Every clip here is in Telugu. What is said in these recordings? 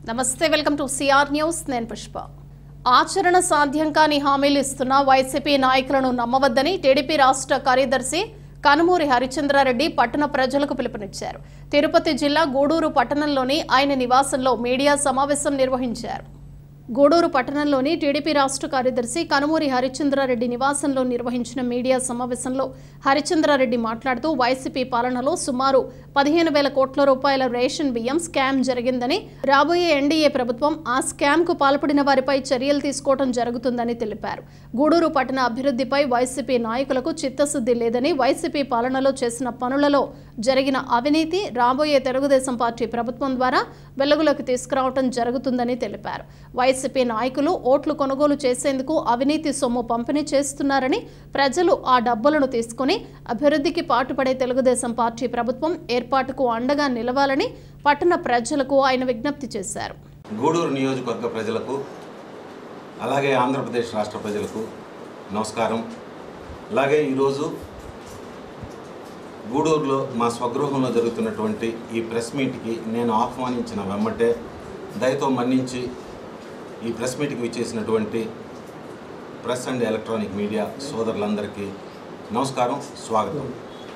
నమస్తే వెల్కమ్ టు సిఆర్ న్యూస్ నేను పుష్ప ఆచరణ సాధ్యం కాని హామీలు ఇస్తున్న వైసీపీ నాయకులను నమ్మవద్దని టీడీపీ రాష్ట్ర కార్యదర్శి కనుమూరి హరిచంద్రారెడ్డి పట్టణ ప్రజలకు పిలుపునిచ్చారు తిరుపతి జిల్లా గూడూరు పట్టణంలోని ఆయన నివాసంలో మీడియా సమావేశం నిర్వహించారు గూడూరు పట్టణంలోని టీడీపీ రాష్ట్ర కార్యదర్శి కనుమూరి హరిచంద్రారెడ్డి నివాసంలో నిర్వహించిన మీడియా సమావేశంలో హరిచంద్రారెడ్డి మాట్లాడుతూ వైసీపీ పాలనలో సుమారు పదిహేను వేల కోట్ల రూపాయల రేషన్ బియ్యం స్కామ్ జరిగిందని రాబోయే ఎన్డీఏ ప్రభుత్వం ఆ స్కామ్ కు పాల్పడిన వారిపై చర్యలు తీసుకోవడం జరుగుతుందని తెలిపారు గూడూరు పట్టణ అభివృద్ధిపై వైసీపీ నాయకులకు చిత్తశుద్ధి లేదని వైసీపీ పాలనలో చేసిన పనులలో జరిగిన అవినీతి రాబోయే తెలుగుదేశం పార్టీ ప్రభుత్వం ద్వారా వెలుగులోకి తీసుకురావడం జరుగుతుందని తెలిపారు వైసీపీ నాయకులు ఓట్లు కొనుగోలు చేసేందుకు అవినీతి సొమ్ము పంపిణీ చేస్తున్నారని ప్రజలు ఆ డబ్బులను తీసుకుని అభివృద్ధికి పాటుపడే తెలుగుదేశం పార్టీ ప్రభుత్వం ఏర్పాటుకు అండగా నిలవాలని పట్టణ ప్రజలకు ఆయన విజ్ఞప్తి చేశారు గూడూరు నియోజకవర్గ ప్రజలకు అలాగే ఆంధ్రప్రదేశ్ రాష్ట్ర ప్రజలకు నమస్కారం అలాగే ఈరోజు గూడూరులో మా స్వగృహంలో జరుగుతున్నటువంటి ఈ ప్రెస్ మీట్కి నేను ఆహ్వానించిన వెమ్మటే దయతో మన్నించి ఈ ప్రెస్ మీట్కి విచ్చేసినటువంటి ప్రెస్ అండ్ ఎలక్ట్రానిక్ మీడియా సోదరులందరికీ నమస్కారం స్వాగతం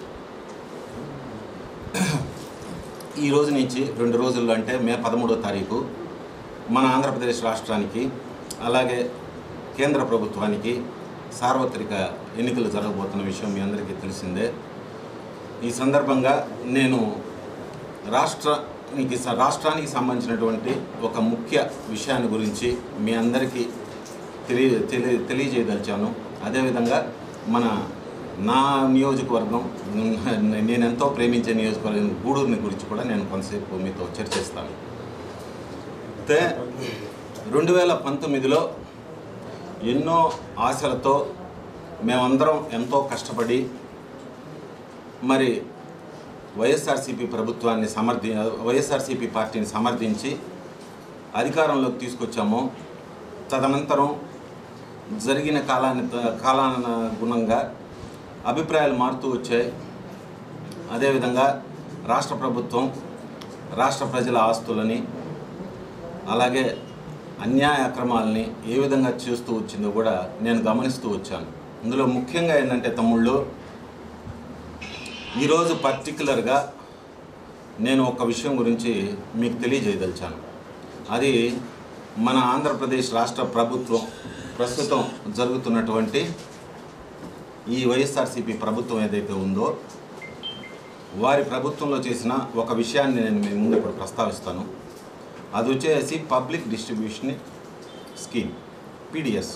ఈ రోజు నుంచి రెండు రోజుల్లో అంటే మే పదమూడో తారీఖు మన ఆంధ్రప్రదేశ్ రాష్ట్రానికి అలాగే కేంద్ర ప్రభుత్వానికి సార్వత్రిక ఎన్నికలు జరగబోతున్న విషయం మీ అందరికీ తెలిసిందే ఈ సందర్భంగా నేను రాష్ట్రానికి రాష్ట్రానికి సంబంధించినటువంటి ఒక ముఖ్య విషయాన్ని గురించి మీ అందరికీ తెలియ తెలియ తెలియజేయదలిచాను అదేవిధంగా మన నా నియోజకవర్గం నేను ఎంతో ప్రేమించే నియోజకవర్గం గూడూరుని గురించి కూడా నేను కొంతసేపు మీతో చర్చిస్తాను అయితే రెండు వేల పంతొమ్మిదిలో ఎన్నో ఆశలతో మేమందరం ఎంతో కష్టపడి మరి వైఎస్ఆర్సీపీ ప్రభుత్వాన్ని సమర్థి వైఎస్ఆర్సీపీ పార్టీని సమర్థించి అధికారంలోకి తీసుకొచ్చాము తదనంతరం జరిగిన కాలాన్ని కాలానుగుణంగా అభిప్రాయాలు మారుతూ వచ్చాయి అదేవిధంగా రాష్ట్ర ప్రభుత్వం రాష్ట్ర ప్రజల ఆస్తులని అలాగే అన్యాయ అక్రమాలని ఏ విధంగా చేస్తూ వచ్చిందో కూడా నేను గమనిస్తూ వచ్చాను ఇందులో ముఖ్యంగా ఏంటంటే తమ్ముళ్ళు ఈరోజు పర్టికులర్గా నేను ఒక విషయం గురించి మీకు తెలియజేయదలిచాను అది మన ఆంధ్రప్రదేశ్ రాష్ట్ర ప్రభుత్వం ప్రస్తుతం జరుగుతున్నటువంటి ఈ వైఎస్ఆర్సీపీ ప్రభుత్వం ఏదైతే ఉందో వారి ప్రభుత్వంలో చేసిన ఒక విషయాన్ని నేను మీ ముందు ఇప్పుడు ప్రస్తావిస్తాను అది వచ్చేసి public distribution scheme PDS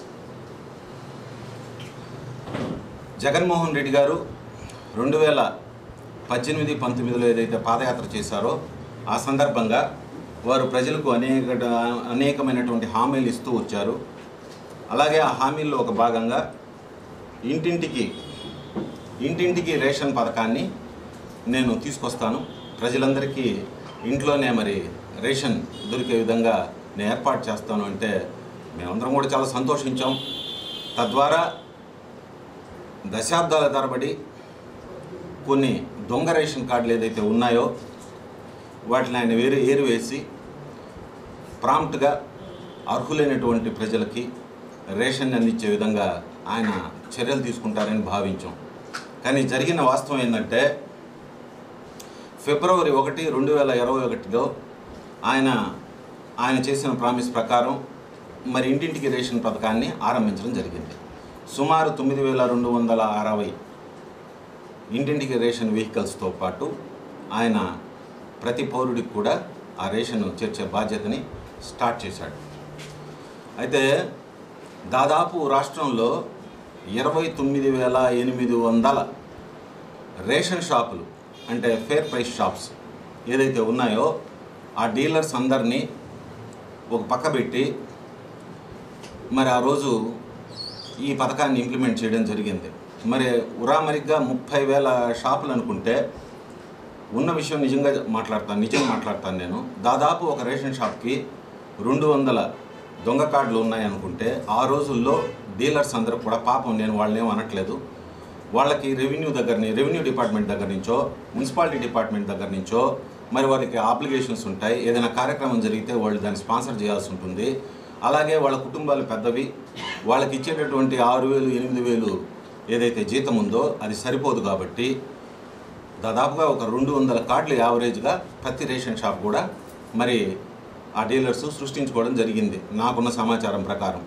Jaganmohan Reddy garu రెండు వేల పద్దెనిమిది పంతొమ్మిదిలో ఏదైతే పాదయాత్ర చేశారో ఆ సందర్భంగా వారు ప్రజలకు అనేక అనేకమైనటువంటి హామీలు ఇస్తూ వచ్చారు అలాగే ఆ హామీల్లో ఒక భాగంగా ఇంటింటికి ఇంటింటికి రేషన్ పథకాన్ని నేను తీసుకొస్తాను ప్రజలందరికీ ఇంట్లోనే మరి రేషన్ దొరికే విధంగా నేను ఏర్పాటు చేస్తాను అంటే మేమందరం కూడా చాలా సంతోషించాం తద్వారా దశాబ్దాల తరబడి కొన్ని దొంగ రేషన్ కార్డులు ఏదైతే ఉన్నాయో వాటిని ఆయన వేరు ఏరివేసి ప్రాంప్ట్గా అర్హులైనటువంటి ప్రజలకి రేషన్ అందించే విధంగా ఆయన చర్యలు తీసుకుంటారని భావించాం కానీ జరిగిన వాస్తవం ఏంటంటే ఫిబ్రవరి ఒకటి రెండు వేల ఇరవై ఒకటిలో ఆయన ఆయన చేసిన ప్రామిస్ ప్రకారం మరి ఇంటింటికి రేషన్ పథకాన్ని ఆరంభించడం జరిగింది సుమారు తొమ్మిది వేల రెండు వందల అరవై ఇంటింటికి రేషన్ వెహికల్స్తో పాటు ఆయన ప్రతి పౌరుడికి కూడా ఆ రేషన్ చేర్చే బాధ్యతని స్టార్ట్ చేశాడు అయితే దాదాపు రాష్ట్రంలో ఇరవై తొమ్మిది వేల ఎనిమిది వందల రేషన్ షాపులు అంటే ఫేర్ ప్రైస్ షాప్స్ ఏదైతే ఉన్నాయో ఆ డీలర్స్ అందరినీ ఒక పక్క పెట్టి మరి ఆ రోజు ఈ పథకాన్ని ఇంప్లిమెంట్ చేయడం జరిగింది మరి ఉరామరిగ్గా ముప్పై వేల షాపులు అనుకుంటే ఉన్న విషయం నిజంగా మాట్లాడతాను నిజంగా మాట్లాడతాను నేను దాదాపు ఒక రేషన్ షాప్కి రెండు వందల దొంగ కార్డులు ఉన్నాయనుకుంటే ఆ రోజుల్లో డీలర్స్ అందరూ కూడా పాపం నేను వాళ్ళని ఏం అనట్లేదు వాళ్ళకి రెవెన్యూ దగ్గరని రెవెన్యూ డిపార్ట్మెంట్ దగ్గర నుంచో మున్సిపాలిటీ డిపార్ట్మెంట్ దగ్గర నుంచో మరి వారికి ఆబ్లిగేషన్స్ ఉంటాయి ఏదైనా కార్యక్రమం జరిగితే వాళ్ళు దాన్ని స్పాన్సర్ చేయాల్సి ఉంటుంది అలాగే వాళ్ళ కుటుంబాలు పెద్దవి వాళ్ళకి ఇచ్చేటటువంటి ఆరు వేలు ఎనిమిది వేలు ఏదైతే జీతం ఉందో అది సరిపోదు కాబట్టి దాదాపుగా ఒక రెండు వందల కార్డులు యావరేజ్గా ప్రతి రేషన్ షాప్ కూడా మరి ఆ డీలర్స్ సృష్టించుకోవడం జరిగింది నాకున్న సమాచారం ప్రకారం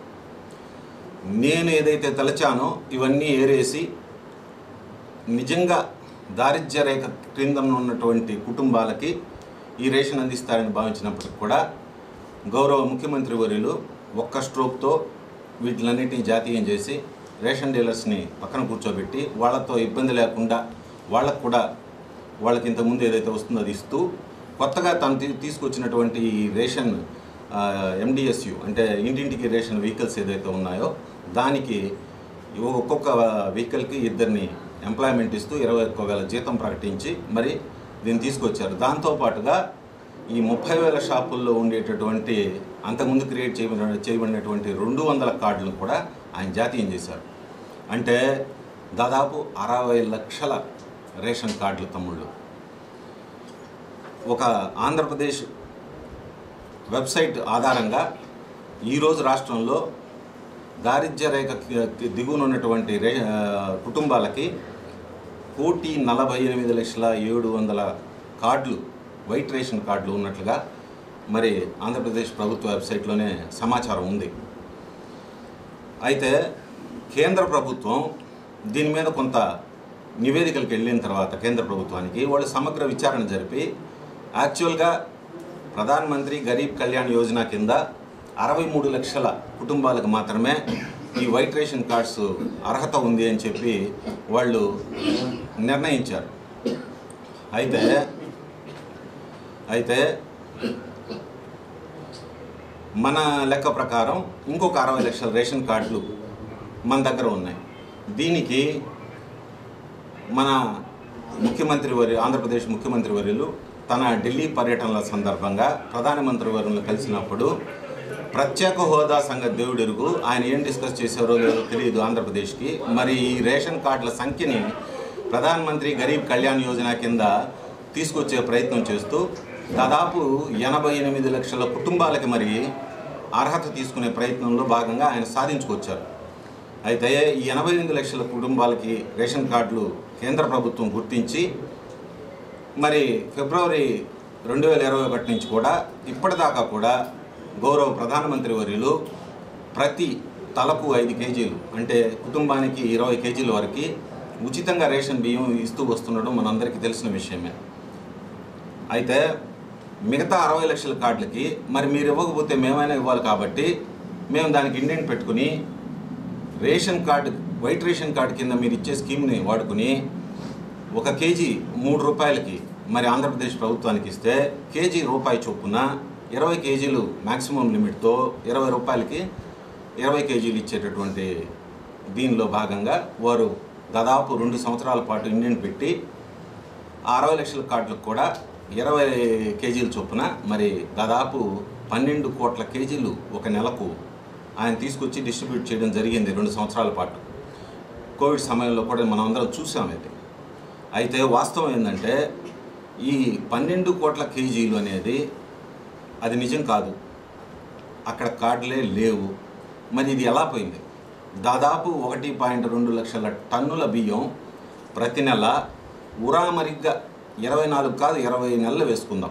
నేను ఏదైతే తలచానో ఇవన్నీ ఏరేసి నిజంగా దారిద్ర్య రేఖ క్రింద ఉన్నటువంటి కుటుంబాలకి ఈ రేషన్ అందిస్తారని భావించినప్పటికి కూడా గౌరవ ముఖ్యమంత్రి వర్యులు ఒక్క స్ట్రోక్తో వీటిలన్నిటిని జాతీయం చేసి రేషన్ డీలర్స్ని పక్కన కూర్చోబెట్టి వాళ్ళతో ఇబ్బంది లేకుండా వాళ్ళకు కూడా వాళ్ళకి ఇంతకుముందు ఏదైతే వస్తుందో అది ఇస్తూ కొత్తగా తను తీ- తీసుకొచ్చినటువంటి ఈ రేషన్ ఎండిఎస్యు అంటే ఇంటింటికి రేషన్ వెహికల్స్ ఏదైతే ఉన్నాయో దానికి ఒక్కొక్క వెహికల్కి ఇద్దరిని ఎంప్లాయ్మెంట్ ఇస్తూ ఇరవై ఒక్క వేల జీతం ప్రకటించి మరి దీన్ని తీసుకొచ్చారు దాంతోపాటుగా ఈ ముప్పై వేల షాపుల్లో ఉండేటటువంటి అంతకుముందు క్రియేట్ చేయబడిన చేయబడినటువంటి రెండు వందల కార్డులను కూడా ఆయన జాతీయం చేశారు అంటే దాదాపు అరవై లక్షల రేషన్ కార్డులు తమ్ముళ్ళు ఒక ఆంధ్రప్రదేశ్ వెబ్సైట్ ఆధారంగా ఈరోజు రాష్ట్రంలో దారిద్ర్య రేఖ కి- దిగువన ఉన్నటువంటి రే ఆ, కుటుంబాలకి కోటి నలభై ఎనిమిది లక్షల ఏడు వందల కార్డులు వైట్ రేషన్ కార్డులు ఉన్నట్లుగా మరి ఆంధ్రప్రదేశ్ ప్రభుత్వ వెబ్సైట్లోనే సమాచారం ఉంది అయితే కేంద్ర ప్రభుత్వం దీని మీద కొంత నివేదికలకు వెళ్ళిన తర్వాత కేంద్ర ప్రభుత్వానికి వాళ్ళు సమగ్ర విచారణ జరిపి యాక్చువల్గా ప్రధాన్ మంత్రి గరీబ్ కళ్యాణ్ యోజన కింద అరవై మూడు లక్షల కుటుంబాలకు మాత్రమే ఈ వైట్ రేషన్ కార్డ్స్ అర్హత ఉంది అని చెప్పి వాళ్ళు నిర్ణయించారు అయితే అయితే మన లెక్క ప్రకారం ఇంకొక అరవై లక్షల రేషన్ కార్డులు మన దగ్గర ఉన్నాయి దీనికి మన ముఖ్యమంత్రి వరి ఆంధ్రప్రదేశ్ ముఖ్యమంత్రి వర్యులు తన ఢిల్లీ పర్యటనల సందర్భంగా ప్రధానమంత్రి వర్యులను కలిసినప్పుడు ప్రత్యేక హోదా సంగతి దేవుడెరుగు ఆయన ఏం డిస్కస్ చేశారో లేదో తెలియదు ఆంధ్రప్రదేశ్కి మరి ఈ రేషన్ కార్డుల సంఖ్యని ప్రధానమంత్రి గరీబ్ కళ్యాణ్ యోజన కింద తీసుకొచ్చే ప్రయత్నం చేస్తూ దాదాపు ఎనభై ఎనిమిది లక్షల కుటుంబాలకి మరి అర్హత తీసుకునే ప్రయత్నంలో భాగంగా ఆయన సాధించుకొచ్చారు అయితే ఈ ఎనభై ఎనిమిది లక్షల కుటుంబాలకి రేషన్ కార్డులు కేంద్ర ప్రభుత్వం గుర్తించి మరి ఫిబ్రవరి రెండు వేల ఇరవై ఒకటి నుంచి కూడా ఇప్పటిదాకా కూడా గౌరవ ప్రధానమంత్రి వర్యులు ప్రతి తలకు ఐదు కేజీలు అంటే కుటుంబానికి ఇరవై కేజీల వరకు ఉచితంగా రేషన్ బియ్యం ఇస్తూ వస్తుండడం మనందరికీ తెలిసిన విషయమే అయితే మిగతా అరవై లక్షల కార్డులకి మరి మీరు ఇవ్వకపోతే మేమైనా ఇవ్వాలి కాబట్టి మేము దానికి ఇండెంట్ పెట్టుకుని ration card white ration card కింద మీరు ఇచ్చే స్కీమ్ని వాడుకుని ఒక కేజీ మూడు రూపాయలకి మరి ఆంధ్రప్రదేశ్ ప్రభుత్వానికి ఇస్తే కేజీ రూపాయి చొప్పున ఇరవై కేజీలు మ్యాక్సిమం లిమిట్తో ఇరవై రూపాయలకి ఇరవై కేజీలు ఇచ్చేటటువంటి దీనిలో భాగంగా వారు దాదాపు రెండు సంవత్సరాల పాటు ఇండియన్ పెట్టి ఆ అరవై లక్షల కార్డులకు కూడా ఇరవై కేజీల చొప్పున మరి దాదాపు పన్నెండు కోట్ల కేజీలు ఒక నెలకు ఆయన తీసుకొచ్చి డిస్ట్రిబ్యూట్ చేయడం జరిగింది రెండు సంవత్సరాల పాటు కోవిడ్ సమయంలో కూడా మనం అందరం చూసాం ఇది అయితే వాస్తవం ఏంటంటే ఈ పన్నెండు కోట్ల కేజీలు అనేది అది నిజం కాదు అక్కడ కార్డులే లేవు మరి ఇది ఎలా పోయింది దాదాపు ఒకటి పాయింట్ రెండు లక్షల టన్నుల బియ్యం ప్రతి నెల ఉరామరిగ్గా ఇరవై నాలుగు కాదు ఇరవై నెలలు వేసుకుందాం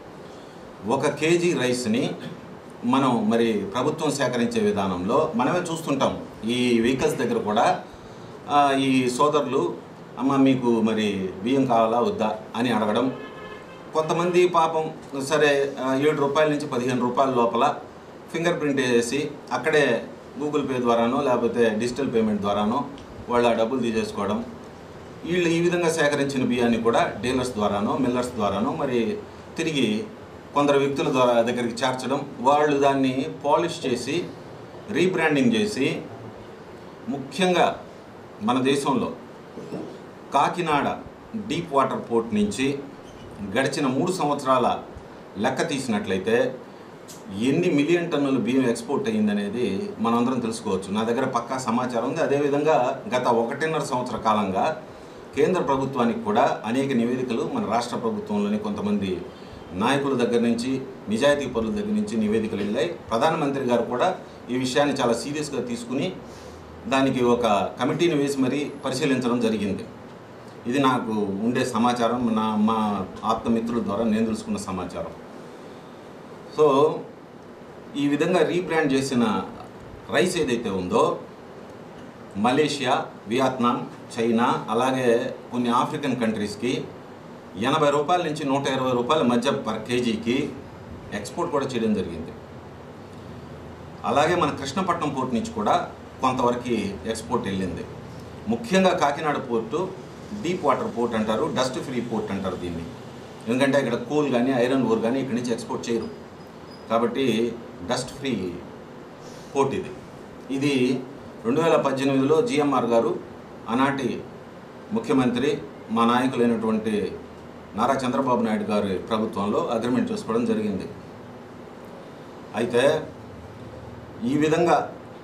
ఒక కేజీ రైస్ని మనం మరి ప్రభుత్వం సేకరించే విధానంలో మనమే చూస్తుంటాం ఈ వెహికల్స్ దగ్గర కూడా ఆ, ఈ సోదరులు అమ్మ మీకు మరి బియ్యం కావాలా వద్దా అని అడగడం కొంతమంది పాపం సరే ఆ, ఏడు రూపాయల నుంచి పదిహేను రూపాయల లోపల ఫింగర్ ప్రింట్ వేసి అక్కడే గూగుల్ పే ద్వారానో లేకపోతే డిజిటల్ పేమెంట్ ద్వారానో వాళ్ళు ఆ డబ్బులు తీసేసుకోవడం వీళ్ళు ఈ విధంగా సేకరించిన బియ్యాన్ని కూడా డీలర్స్ ద్వారానో మిల్లర్స్ ద్వారానో మరి తిరిగి కొందరు వ్యక్తుల ద్వారా దగ్గరికి చేర్చడం వాళ్ళు దాన్ని పాలిష్ చేసి రీబ్రాండింగ్ చేసి ముఖ్యంగా మన దేశంలో కాకినాడ డీప్ వాటర్ పోర్ట్ నుంచి గడిచిన మూడు సంవత్సరాల లెక్క తీసినట్లయితే ఎన్ని మిలియన్ టన్నుల బియ్యం ఎక్స్పోర్ట్ అయ్యిందనేది మనందరం తెలుసుకోవచ్చు నా దగ్గర పక్కా సమాచారం ఉంది అదేవిధంగా గత ఒకటిన్నర సంవత్సర కాలంగా కేంద్ర ప్రభుత్వానికి కూడా అనేక నివేదికలు మన రాష్ట్ర ప్రభుత్వంలోని కొంతమంది నాయకుల దగ్గర నుంచి నిజాయితీ పరుల దగ్గర నుంచి నివేదికలు వెళ్ళాయి ప్రధానమంత్రి గారు కూడా ఈ విషయాన్ని చాలా సీరియస్గా తీసుకుని దానికి ఒక కమిటీని వేసి మరీ పరిశీలించడం జరిగింది ఇది నాకు ఉండే సమాచారం నా మా ఆత్మమిత్రుల ద్వారా నేను తెలుసుకున్న సమాచారం సో ఈ విధంగా రీబ్రాండ్ చేసిన రైస్ ఏదైతే ఉందో మలేషియా వియత్నాం చైనా అలాగే కొన్ని ఆఫ్రికన్ కంట్రీస్కి ఎనభై రూపాయల నుంచి నూట ఇరవై రూపాయల మధ్య పర్ కేజీకి ఎక్స్పోర్ట్ కూడా చేయడం జరిగింది అలాగే మన కృష్ణపట్నం పోర్ట్ నుంచి కూడా కొంతవరకు ఎక్స్పోర్ట్ వెళ్ళింది ముఖ్యంగా Kakinada port deep water port అంటారు డస్ట్ ఫ్రీ పోర్ట్ అంటారు దీన్ని ఎందుకంటే ఇక్కడ కోల్ కానీ ఐరన్ ఓర్ కానీ ఇక్కడి నుంచి ఎక్స్పోర్ట్ చేయరు కాబట్టి డస్ట్ ఫ్రీ పోర్ట్ ఇది ఇది రెండు వేల పద్దెనిమిదిలో జిఎంఆర్ గారు ఆనాటి ముఖ్యమంత్రి మా నాయకులైనటువంటి నారా చంద్రబాబు నాయుడు గారి ప్రభుత్వంలో అగ్రిమెంట్ చేసుకోవడం జరిగింది అయితే ఈ విధంగా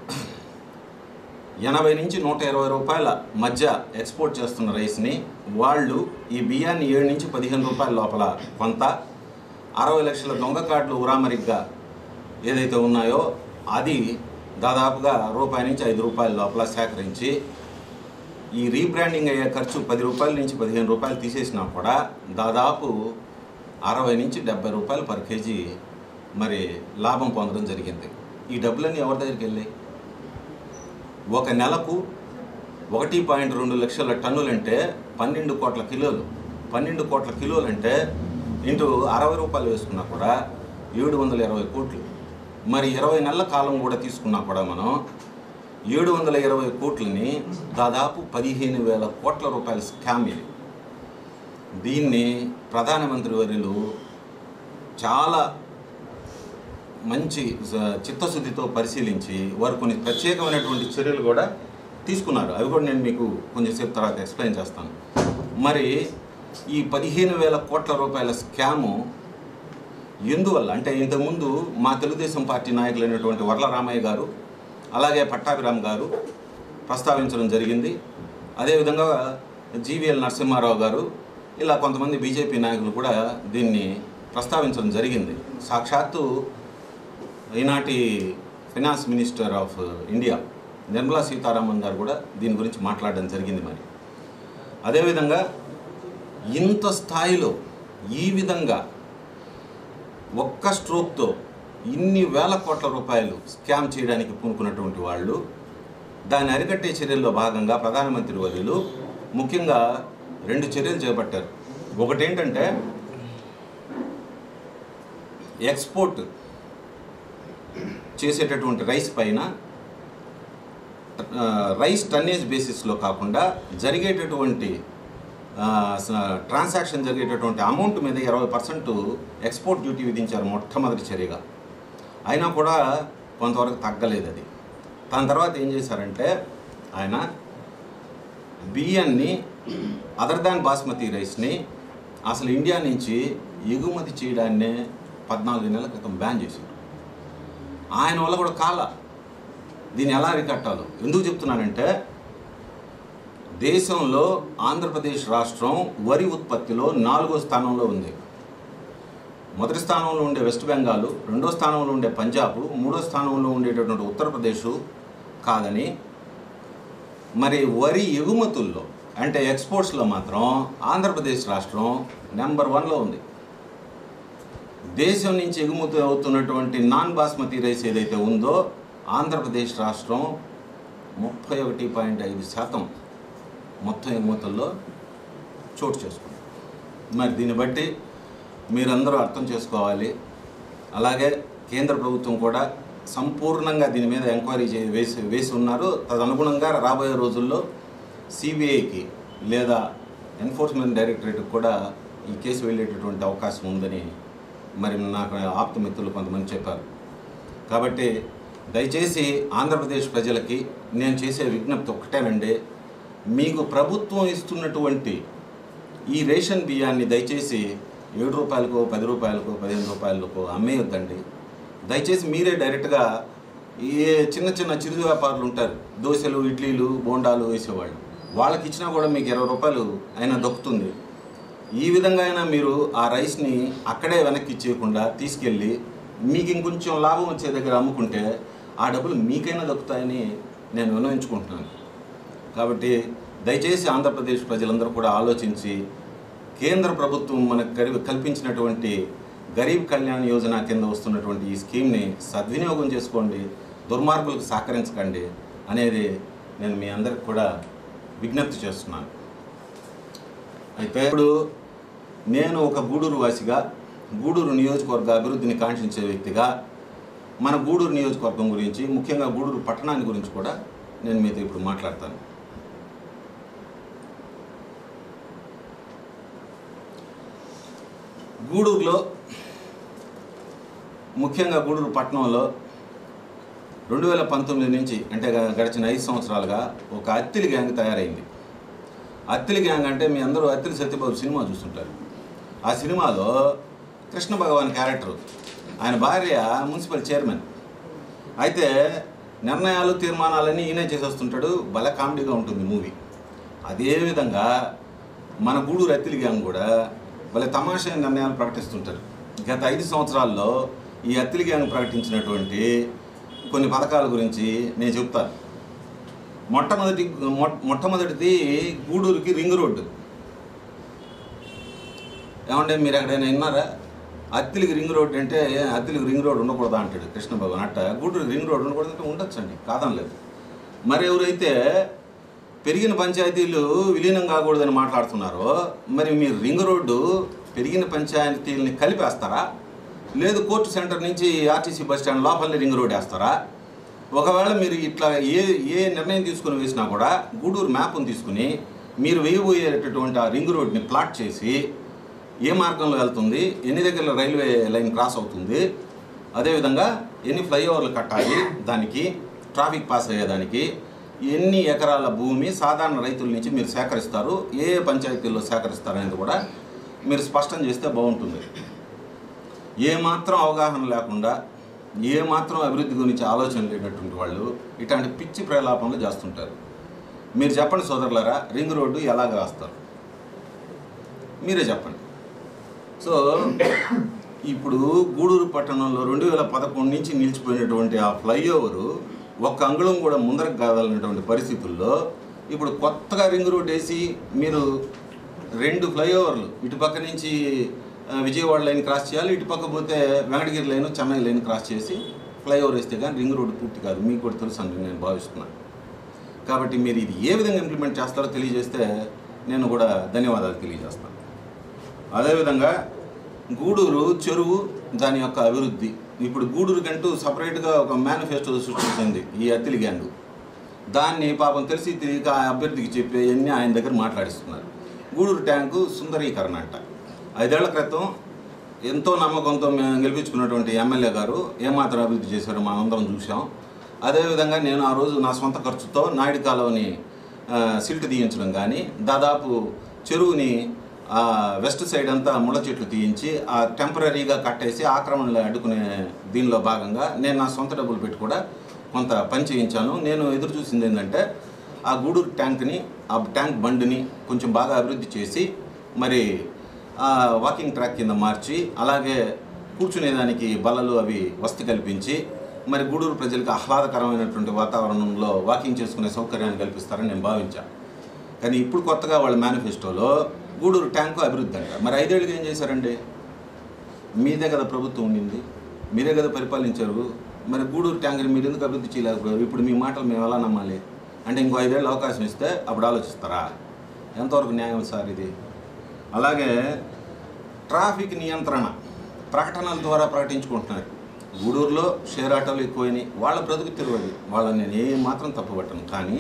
ఎనభై నుంచి నూట ఇరవై రూపాయల మధ్య ఎక్స్పోర్ట్ చేస్తున్న రైస్ని వాళ్ళు ఈ బియ్యాన్ని ఏడు నుంచి పదిహేను రూపాయల లోపల కొంత అరవై లక్షల దొంగ కార్డులు ఉరామరిగ్గా ఏదైతే ఉన్నాయో అది దాదాపుగా రూపాయి నుంచి ఐదు రూపాయల లోపల సేకరించి ఈ రీబ్రాండింగ్ అయ్యే ఖర్చు పది రూపాయల నుంచి పదిహేను రూపాయలు తీసేసినా కూడా దాదాపు అరవై నుంచి డెబ్బై రూపాయలు పర్ కేజీ మరి లాభం పొందడం జరిగింది ఈ డబ్బులన్నీ ఎవరి దగ్గరికి వెళ్ళాయి ఒక నెలకు ఒకటి పాయింట్ రెండు లక్షల టన్నులంటే పన్నెండు కోట్ల కిలోలు పన్నెండు కోట్ల కిలోలు అంటే ఇంటూ అరవై రూపాయలు వేసుకున్నా కూడా ఏడు వందల ఇరవై కోట్లు మరి ఇరవై నెలల కాలం కూడా తీసుకున్నా కూడా మనం ఏడు వందల ఇరవై కోట్లని దాదాపు పదిహేను వేల కోట్ల రూపాయల స్కామ్ ఇది దీన్ని ప్రధానమంత్రి వర్యులు చాలా మంచి స- చిత్తశుద్ధితో పరిశీలించి వారు కొన్ని ప్రత్యేకమైనటువంటి చర్యలు కూడా తీసుకున్నారు అవి కూడా నేను మీకు కొంచెంసేపు తర్వాత ఎక్స్ప్లెయిన్ చేస్తాను మరి ఈ పదిహేను వేల కోట్ల రూపాయల స్కాము ఎందువల్ల అంటే ఇంతకుముందు మా తెలుగుదేశం పార్టీ నాయకులైనటువంటి వర్ల రామయ్య గారు అలాగే పట్టాభిరామ్ గారు ప్రస్తావించడం జరిగింది అదేవిధంగా జీవీఎల్ నరసింహారావు గారు ఇలా కొంతమంది బీజేపీ నాయకులు కూడా దీన్ని ప్రస్తావించడం జరిగింది సాక్షాత్తు ఈనాటి finance minister of India Nirmala Sitharaman garu కూడా దీని గురించి మాట్లాడడం జరిగింది మరి అదేవిధంగా ఇంత స్థాయిలో ఈ విధంగా ఒక్క స్ట్రోక్తో ఇన్ని వేల కోట్ల రూపాయలు స్కామ్ చేయడానికి పూనుకున్నటువంటి వాళ్ళు దాన్ని అరికట్టే చర్యల్లో భాగంగా ప్రధానమంత్రి వర్యులు ముఖ్యంగా రెండు చర్యలు చేపట్టారు ఒకటేంటంటే ఎక్స్పోర్ట్ చేసేటటువంటి రైస్ పైన ఆ, రైస్ టన్నేజ్ బేసిస్లో కాకుండా జరిగేటటువంటి ఆ, స- ట్రాన్సాక్షన్ జరిగేటటువంటి అమౌంట్ మీద ఇరవై పర్సెంట్ ఎక్స్పోర్ట్ డ్యూటీ విధించారు మొట్టమొదటి చర్యగా అయినా కూడా కొంతవరకు తగ్గలేదు అది దాని తర్వాత ఏం చేశారంటే ఆయన బియ్యాన్ని అదర్ దాన్ బాస్మతి రైస్ని అసలు ఇండియా నుంచి ఎగుమతి చేయడాన్నే పద్నాలుగు నెలల క్రితం బ్యాన్ చేశారు ఆయన వల్ల కూడా కాల దీన్ని ఎలా అరికట్టాలో ఎందుకు చెప్తున్నానంటే దేశంలో ఆంధ్రప్రదేశ్ రాష్ట్రం వరి ఉత్పత్తిలో నాలుగో స్థానంలో ఉంది మొదటి స్థానంలో ఉండే వెస్ట్ బెంగాల్ రెండో స్థానంలో ఉండే పంజాబ్ మూడో స్థానంలో ఉండేటటువంటి ఉత్తరప్రదేశ్ కాదని మరి వరి ఎగుమతుల్లో అంటే ఎక్స్పోర్ట్స్లో మాత్రం ఆంధ్రప్రదేశ్ రాష్ట్రం నెంబర్ వన్లో ఉంది దేశం నుంచి ఎగుమతి అవుతున్నటువంటి నాన్ బాస్మతి రైస్ ఏదైతే ఉందో ఆంధ్రప్రదేశ్ రాష్ట్రం ముప్పై ఒకటి పాయింట్ ఐదు శాతం మొత్తం ఎగుమతుల్లో చోటు చేసుకుంది మరి దీన్ని బట్టి మీరందరూ అర్థం చేసుకోవాలి అలాగే కేంద్ర ప్రభుత్వం కూడా సంపూర్ణంగా దీని మీద ఎంక్వైరీ చే వేసి వేసి ఉన్నారు తదనుగుణంగా రాబోయే రోజుల్లో సిబిఐకి లేదా ఎన్ఫోర్స్మెంట్ డైరెక్టరేట్కి కూడా ఈ కేసు వెళ్ళేటటువంటి అవకాశం ఉందని మరి నాకు ఆప్త మిత్రులు కొంతమంది చెప్పారు కాబట్టి దయచేసి ఆంధ్రప్రదేశ్ ప్రజలకి నేను చేసే విజ్ఞప్తి ఒక్కటేనండి మీకు ప్రభుత్వం ఇస్తున్నటువంటి ఈ రేషన్ బియ్యాన్ని దయచేసి ఏడు రూపాయలకు పది రూపాయలకు పదిహేను రూపాయలకు అమ్మేయొద్దండి దయచేసి మీరే డైరెక్ట్గా ఏ చిన్న చిన్న చిరు వ్యాపారులు ఉంటారు దోశలు ఇడ్లీలు బోండాలు వేసేవాళ్ళు వాళ్ళకి ఇచ్చినా కూడా మీకు ఇరవై రూపాయలు అయినా దొక్కుతుంది ఈ విధంగా అయినా మీరు ఆ రైస్ని అక్కడే వెనక్కి ఇచ్చేయకుండా తీసుకెళ్ళి మీకు ఇంకొంచెం లాభం వచ్చే దగ్గర అమ్ముకుంటే ఆ డబ్బులు మీకైనా దొక్కుతాయని నేను వినవించుకుంటున్నాను కాబట్టి దయచేసి ఆంధ్రప్రదేశ్ ప్రజలందరూ కూడా ఆలోచించి కేంద్ర ప్రభుత్వం మనకు గరి కల్పించినటువంటి గరీబ్ కళ్యాణ్ యోజన కింద వస్తున్నటువంటి ఈ స్కీమ్ని సద్వినియోగం చేసుకోండి దుర్మార్గులకు సహకరించకండి అనేది నేను మీ అందరికి కూడా విజ్ఞప్తి చేస్తున్నాను అయితే ఇప్పుడు నేను ఒక గూడూరు వాసిగా గూడూరు నియోజకవర్గ అభివృద్ధిని కాంక్షించే వ్యక్తిగా మన గూడూరు నియోజకవర్గం గురించి ముఖ్యంగా గూడూరు పట్టణాన్ని గురించి కూడా నేను మీతో ఇప్పుడు మాట్లాడతాను గూడూరులో ముఖ్యంగా గూడూరు పట్టణంలో రెండు వేల పంతొమ్మిది నుంచి అంటే గ- గడిచిన ఐదు సంవత్సరాలుగా ఒక అత్తిలి గ్యాంగ్ తయారైంది అత్తిలి గ్యాంగ్ అంటే మీ అందరూ అత్తిలి సత్యబాబు సినిమా చూస్తుంటారు ఆ సినిమాలో కృష్ణ భగవాన్ క్యారెక్టర్ ఆయన భార్య మున్సిపల్ చైర్మన్ అయితే నిర్ణయాలు తీర్మానాలన్నీ ఈయనే చేసేస్తుంటాడు భలే కామెడీగా ఉంటుంది మూవీ అదేవిధంగా మన గూడూరు అత్తిలి గ్యాంగ్ కూడా భలే తమాషా నిర్ణయాలు ప్రకటిస్తుంటారు గత ఐదు సంవత్సరాల్లో ఈ అత్తిలి గ్యాంగ్ ప్రకటించినటువంటి కొన్ని పథకాల గురించి నేను చెప్తాను మొట్టమొదటి మొ- మొట్టమొదటిది గూడూరుకి రింగ్ రోడ్డు ఏమంటే మీరు ఎక్కడైనా విన్నారా అత్తిలికి రింగ్ రోడ్ అంటే అత్తిలికి రింగ్ రోడ్ ఉండకూడదా అంటాడు కృష్ణ భగవాన్ అట్ట గూడూరు రింగ్ రోడ్ ఉండకూడదు అంటే ఉండొచ్చండి కాదనలేదు మరి ఎవరైతే పెరిగిన పంచాయతీలు విలీనం కాకూడదని మాట్లాడుతున్నారో మరి మీరు రింగ్ రోడ్డు పెరిగిన పంచాయతీలని కలిపేస్తారా లేదు కోర్టు సెంటర్ నుంచి ఆర్టీసీ బస్ స్టాండ్ లోపలనే రింగ్ రోడ్ వేస్తారా ఒకవేళ మీరు ఇట్లా ఏ ఏ నిర్ణయం తీసుకుని వేసినా కూడా గూడూరు మ్యాప్ను తీసుకుని మీరు వేయబోయేటటువంటి ఆ రింగ్ రోడ్ని ప్లాట్ చేసి ఏ మార్గంలో వెళ్తుంది ఎన్ని దగ్గర రైల్వే లైన్ క్రాస్ అవుతుంది అదేవిధంగా ఎన్ని ఫ్లైఓవర్లు కట్టాలి దానికి ట్రాఫిక్ పాస్ అయ్యేదానికి ఎన్ని ఎకరాల భూమి సాధారణ రైతుల నుంచి మీరు సేకరిస్తారు ఏ ఏ పంచాయతీల్లో సేకరిస్తారు అనేది కూడా మీరు స్పష్టం చేస్తే బాగుంటుంది ఏ మాత్రం అవగాహన లేకుండా ఏ మాత్రం అభివృద్ధి గురించి ఆలోచన లేనటువంటి వాళ్ళు ఇట్లాంటి పిచ్చి ప్రలాపనలు చేస్తుంటారు మీరు చెప్పండి సోదరులారా రింగ్ రోడ్డు ఎలాగ రాస్తారు మీరే చెప్పండి సో ఇప్పుడు గూడూరు పట్టణంలో రెండు వేల పదకొండు నుంచి నిలిచిపోయినటువంటి ఆ ఫ్లైఓవరు ఒక్క అంగుళం కూడా ముందరకు కాదన్నటువంటి పరిస్థితుల్లో ఇప్పుడు కొత్తగా రింగ్ రోడ్ వేసి మీరు రెండు ఫ్లైఓవర్లు ఇటు పక్క నుంచి ఆ, విజయవాడ లైన్ క్రాస్ చేయాలి ఇటు పక్క పోతే Venkatagiri line Chennai line cross చేసి ఫ్లైఓవర్ వేస్తే కానీ రింగ్ రోడ్ పూర్తి కాదు మీకు కూడా తెలుసు అని నేను భావిస్తున్నాను కాబట్టి మీరు ఇది ఏ విధంగా ఇంప్లిమెంట్ చేస్తారో తెలియజేస్తే నేను కూడా ధన్యవాదాలు తెలియజేస్తాను అదేవిధంగా గూడూరు చెరువు దాని యొక్క అభివృద్ధి ఇప్పుడు గూడూరు కంటూ సపరేట్గా ఒక మేనిఫెస్టో సృష్టించింది ఈ అత్తిలి గ్యాంగు దాన్ని పాపం తెలిసి తెలియక ఆ అభ్యర్థికి చెప్పి అన్నీ ఆయన దగ్గర మాట్లాడిస్తున్నారు గూడూరు ట్యాంకు సుందరీకరణ అంట ఐదేళ్ల క్రితం ఎంతో నమ్మకంతో మేము గెలిపించుకున్నటువంటి ఎమ్మెల్యే గారు ఏమాత్రం అభివృద్ధి చేశారో మనం అందరం చూసాం అదేవిధంగా నేను ఆ రోజు నా సొంత ఖర్చుతో నాయుడు కాలువని ఆ, సిల్ట్ తీయించడం కానీ దాదాపు చెరువుని ఆ, వెస్ట్ సైడ్ అంతా ముళ్ళ చెట్లు తీయించి ఆ టెంపరీగా కట్టేసి ఆక్రమణలు అడ్డుకునే దీనిలో భాగంగా నేను నా సొంత డబ్బులు పెట్టి కూడా కొంత పని చేయించాను నేను ఎదురు చూసింది ఏంటంటే ఆ గూడూరు ట్యాంక్ని ఆ ట్యాంక్ బండిని కొంచెం బాగా అభివృద్ధి చేసి మరి ఆ వాకింగ్ ట్రాక్ కింద మార్చి అలాగే కూర్చునేదానికి బల్లలు అవి వసతి కల్పించి మరి గూడూరు ప్రజలకు ఆహ్లాదకరమైనటువంటి వాతావరణంలో వాకింగ్ చేసుకునే సౌకర్యాన్ని కల్పిస్తారని నేను భావించాను కానీ ఇప్పుడు కొత్తగా వాళ్ళ మేనిఫెస్టోలో గూడూరు ట్యాంకు అభివృద్ధి అంట మరి ఐదేళ్ళకి ఏం చేశారండి మీదే కదా ప్రభుత్వం ఉండింది మీరే కదా పరిపాలించారు మరి గూడూరు ట్యాంకుని మీరు ఎందుకు అభివృద్ధి చేయలేకపోయారు ఇప్పుడు మీ మాటలు మేము ఎలా నమ్మాలి అంటే ఇంకో ఐదేళ్ళు అవకాశం ఇస్తే అప్పుడు ఆలోచిస్తారా ఎంతవరకు న్యాయం సార్ ఇది అలాగే ట్రాఫిక్ నియంత్రణ ప్రకటనల ద్వారా ప్రకటించుకుంటున్నారు గూడూరులో షేర్ ఆటోలు ఎక్కువైనాయి వాళ్ళ బ్రతుకు తెలియదు వాళ్ళని నేను ఏ మాత్రం తప్పుపట్టను కానీ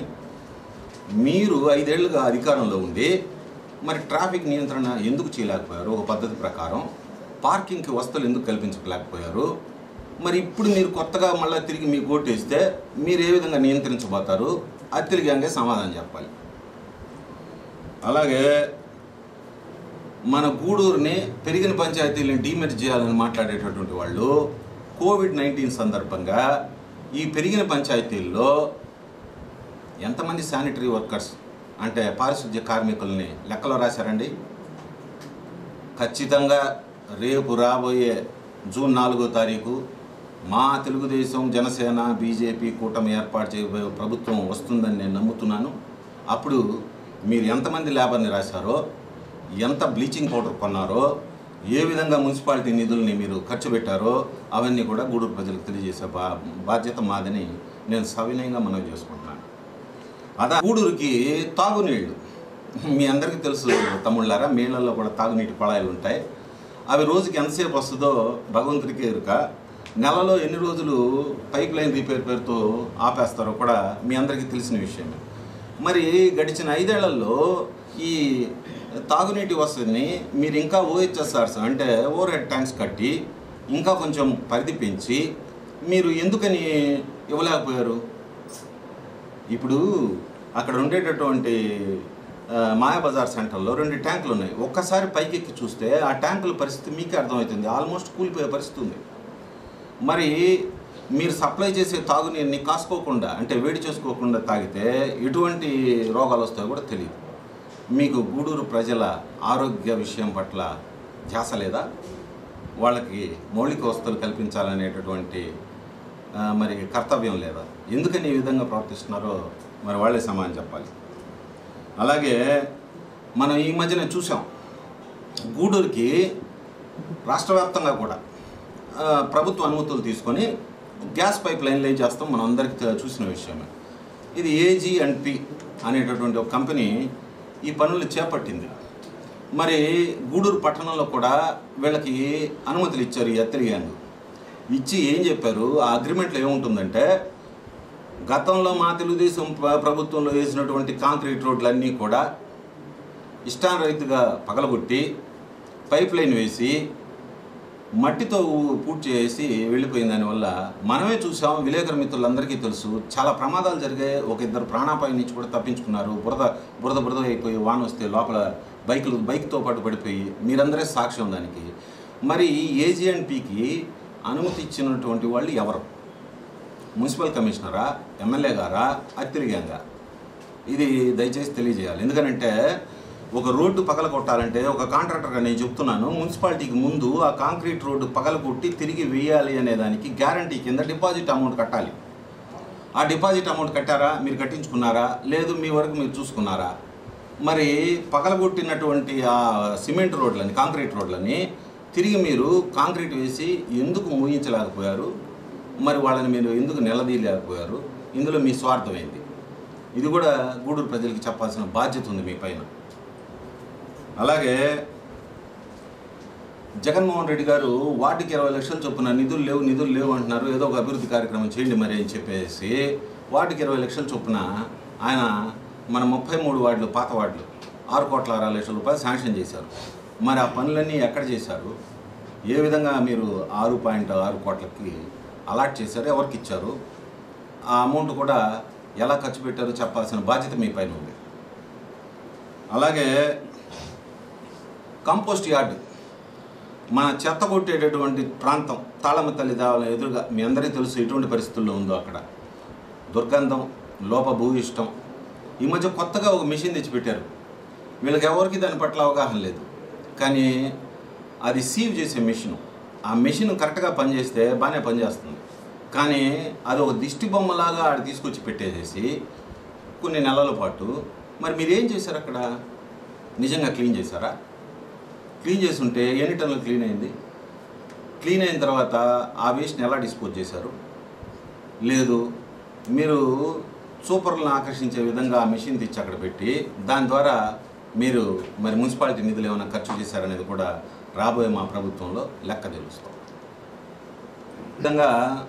మీరు ఐదేళ్లుగా అధికారంలో ఉండి మరి ట్రాఫిక్ నియంత్రణ ఎందుకు చేయలేకపోయారు ఒక పద్ధతి ప్రకారం పార్కింగ్కి వస్తువులు ఎందుకు కల్పించలేకపోయారు మరి ఇప్పుడు మీరు కొత్తగా మళ్ళీ తిరిగి మీకు ఓటేస్తే మీరు ఏ విధంగా నియంత్రించబోతారు అది తిరిగాకే సమాధానం చెప్పాలి అలాగే మన గూడూరుని పెరిగిన పంచాయతీలను డీమెర్జ్ చేయాలని మాట్లాడేటటువంటి వాళ్ళు కోవిడ్ నైన్టీన్ సందర్భంగా ఈ పెరిగిన పంచాయతీల్లో ఎంతమంది శానిటరీ వర్కర్స్ అంటే పారిశుద్ధ్య కార్మికుల్ని లెక్కలో రాశారండి ఖచ్చితంగా రేపు రాబోయే జూన్ నాలుగో తారీఖు మా తెలుగుదేశం జనసేన బీజేపీ కూటమి ఏర్పాటు చేయబోయే ప్రభుత్వం వస్తుందని నేను నమ్ముతున్నాను అప్పుడు మీరు ఎంతమంది లేబర్ని రాశారో ఎంత బ్లీచింగ్ పౌడర్ కొన్నారో ఏ విధంగా మున్సిపాలిటీ నిధుల్ని మీరు ఖర్చు పెట్టారో అవన్నీ కూడా గూడూరు ప్రజలకు తెలియజేసే బా బాధ్యత మాదని నేను సవినయంగా మనవి చేసుకుంటున్నాను అదా గూడూరుకి తాగునీళ్ళు మీ అందరికీ తెలుసు తమ్ముళ్ళారా నీళ్ళల్లో కూడా తాగునీటి కొళాయిలు ఉంటాయి అవి రోజుకి ఎంతసేపు వస్తుందో భగవంతుడికి ఎరుక నెలలో ఎన్ని రోజులు పైప్ లైన్ రిపేర్ పేరుతో ఆపేస్తారో కూడా మీ అందరికీ తెలిసిన విషయమే మరి గడిచిన ఐదేళ్లలో ఈ తాగునీటి వసతిని మీరు ఇంకా ఓహెచ్ఎస్ఆర్స్ అంటే ఓవర్ హెడ్ ట్యాంక్స్ కట్టి ఇంకా కొంచెం పరిధి పెంచి మీరు ఎందుకని ఇవ్వలేకపోయారు ఇప్పుడు అక్కడ ఉండేటటువంటి ఆ, మాయాబజార్ సెంటర్లో రెండు ట్యాంకులు ఉన్నాయి ఒక్కసారి పైకి ఎక్కి చూస్తే ఆ ట్యాంకుల పరిస్థితి మీకే అర్థమవుతుంది ఆల్మోస్ట్ కూలిపోయే పరిస్థితి ఉంది మరి మీరు సప్లై చేసే తాగునీరుని కాసుకోకుండా అంటే వేడి చేసుకోకుండా తాగితే ఎటువంటి రోగాలు వస్తాయో కూడా తెలియదు మీకు గూడూరు ప్రజల ఆరోగ్య విషయం పట్ల ధ్యాస లేదా వాళ్ళకి మౌలిక వసతులు కల్పించాలనేటటువంటి ఆ, మరి కర్తవ్యం లేదా ఎందుకని ఈ విధంగా ప్రవర్తిస్తున్నారో మరి వాళ్ళే సమాధానం చెప్పాలి అలాగే మనం ఈ మధ్యన చూసాం గూడూరుకి రాష్ట్ర వ్యాప్తంగా కూడా ఆ, ప్రభుత్వ అనుమతులు తీసుకొని గ్యాస్ పైప్ లైన్ లే చేస్తాం మనం అందరికీ తె- చూసిన విషయమే ఇది ఏజీ అండ్ పి అనేటటువంటి ఒక కంపెనీ ఈ పనులు చేపట్టింది మరి గూడూరు పట్టణంలో కూడా వీళ్ళకి అనుమతులు ఇచ్చారు ఈ ఎత్తలి గ్యాంగ్ ఇచ్చి ఏం చెప్పారు ఆ అగ్రిమెంట్లో ఏముంటుందంటే గతంలో మా తెలుగుదేశం ప్ర- ప్రభుత్వంలో వేసినటువంటి కాంక్రీట్ రోడ్లన్నీ కూడా ఇష్టారహితగా పగలగొట్టి పైప్ లైన్ వేసి మట్టితో పూర్తి చేసి వెళ్ళిపోయిన దానివల్ల మనమే చూసాం విలేకరు మిత్రులందరికీ తెలుసు చాలా ప్రమాదాలు జరిగాయి ఒక ఇద్దరు ప్రాణాపాయం నుంచి కూడా తప్పించుకున్నారు బురద బురద బురద అయిపోయి వాన వస్తే లోపల బైకులు బైక్తో పాటు పడిపోయి మీరందరే సాక్ష్యం దానికి మరి ఏజీఎన్పికి అనుమతి ఇచ్చినటువంటి వాళ్ళు ఎవరు మున్సిపల్ కమిషనరా ఎమ్మెల్యే గారా అది తిరిగాంగా ఇది దయచేసి తెలియజేయాలి ఎందుకనంటే ఒక రోడ్డు పగల కొట్టాలంటే ఒక కాంట్రాక్టర్గా నేను చెప్తున్నాను మున్సిపాలిటీకి ముందు ఆ కాంక్రీట్ రోడ్డు పగల కొట్టి తిరిగి వేయాలి అనే దానికి గ్యారంటీ కింద డిపాజిట్ అమౌంట్ కట్టాలి ఆ డిపాజిట్ అమౌంట్ కట్టారా మీరు కట్టించుకున్నారా లేదు మీ వరకు మీరు చూసుకున్నారా మరి పగలగొట్టినటువంటి ఆ సిమెంట్ రోడ్లని కాంక్రీట్ రోడ్లని తిరిగి మీరు కాంక్రీట్ వేసి ఎందుకు ముగించలేకపోయారు మరి వాళ్ళని మీరు ఎందుకు నిలదీయలేకపోయారు ఇందులో మీ స్వార్థమైంది ఇది కూడా గూడూరు ప్రజలకి చెప్పాల్సిన బాధ్యత ఉంది మీ పైన అలాగే జగన్మోహన్ రెడ్డి గారు వాటికి ఇరవై లక్షలు చొప్పున నిధులు లేవు నిధులు లేవు అంటున్నారు ఏదో ఒక అభివృద్ధి కార్యక్రమం చేయండి మరి అని చెప్పేసి వాటికి ఇరవై లక్షల చొప్పున ఆయన మన ముప్పై మూడు వార్డులు పాత వార్డులు ఆరు కోట్ల అరవై లక్షల రూపాయలు శాంక్షన్ చేశారు మరి ఆ పనులన్నీ ఎక్కడ చేశారు ఏ విధంగా మీరు ఆరు పాయింట్ ఆరు కోట్లకి అలాట్ చేశారు ఎవరికి ఇచ్చారు ఆ అమౌంట్ కూడా ఎలా ఖర్చు పెట్టారో చెప్పాల్సిన బాధ్యత మీ పైన ఉంది అలాగే కంపోస్ట్ యార్డ్ మన చెత్త కొట్టేటటువంటి ప్రాంతం తాళమ్మ తల్లి దేవాలయం ఎదురుగా మీ అందరికీ తెలుసు ఎటువంటి పరిస్థితుల్లో ఉందో అక్కడ దుర్గంధం లోప భూయిష్టం ఈ మధ్య కొత్తగా ఒక మిషన్ తెచ్చిపెట్టారు వీళ్ళకి ఎవరికి దాని పట్ల అవగాహన లేదు కానీ అది సీవ్ చేసే మిషన్ ఆ మిషన్ కరెక్ట్గా పనిచేస్తే బాగానే పనిచేస్తుంది కానీ అది ఒక దిష్టి బొమ్మలాగా ఆడ తీసుకొచ్చి పెట్టేసేసి కొన్ని నెలల పాటు మరి మీరు ఏం చేశారు అక్కడ నిజంగా క్లీన్ చేశారా క్లీన్ చేసి ఉంటే ఎన్ని టన్నులు క్లీన్ అయింది క్లీన్ అయిన తర్వాత ఆ వేస్ట్ని ఎలా డిస్పోజ్ చేశారు లేదు మీరు సూపర్లను ఆకర్షించే విధంగా ఆ మెషిన్ తెచ్చి అక్కడ పెట్టి దాని ద్వారా మీరు మరి మున్సిపాలిటీ నిధులు ఏమైనా ఖర్చు చేశారనేది కూడా రాబోయే మా ప్రభుత్వంలో లెక్క తెలుస్తాం ఈ విధంగా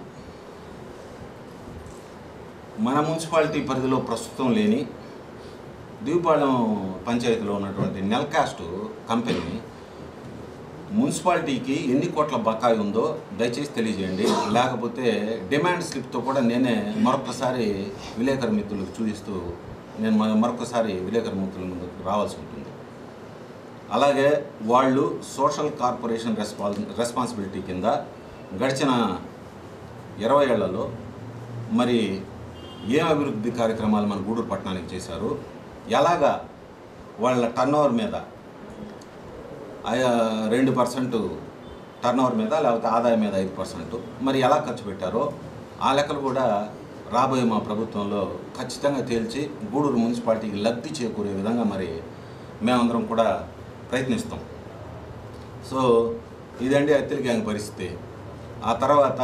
మన మున్సిపాలిటీ పరిధిలో ప్రస్తుతం లేని దీపాళెం పంచాయతీలో ఉన్నటువంటి నెల్కాస్ట్ కంపెనీ మున్సిపాలిటీకి ఎన్ని కోట్ల బకాయి ఉందో దయచేసి తెలియజేయండి లేకపోతే డిమాండ్ స్లిప్తో కూడా నేనే మరొకసారి విలేకరు మిత్రులకు చూపిస్తూ నేను మ- మరొకసారి విలేకరు మిత్రుల ముందుకు రావాల్సి ఉంటుంది అలాగే వాళ్ళు సోషల్ కార్పొరేషన్ రెస్పాన్ రెస్పాన్సిబిలిటీ కింద గడిచిన ఇరవై ఏళ్లలో మరి ఏ అభివృద్ధి కార్యక్రమాలు మన గూడూరు పట్టణానికి చేశారు ఎలాగా వాళ్ళ టర్న్ మీద ఆయా రెండు పర్సెంట్ టర్న్ మీద లేకపోతే ఆదాయం మీద ఐదు పర్సెంట్ మరి ఎలా ఖర్చు పెట్టారో ఆ లెక్కలు కూడా రాబోయే మా ప్రభుత్వంలో ఖచ్చితంగా తేల్చి గూడూరు మున్సిపాలిటీకి లబ్ధి చేకూరే విధంగా మరి మేమందరం కూడా ప్రయత్నిస్తాం సో ఇదండి అత్తిలి గ్యాంగ్ పరిస్థితి ఆ తర్వాత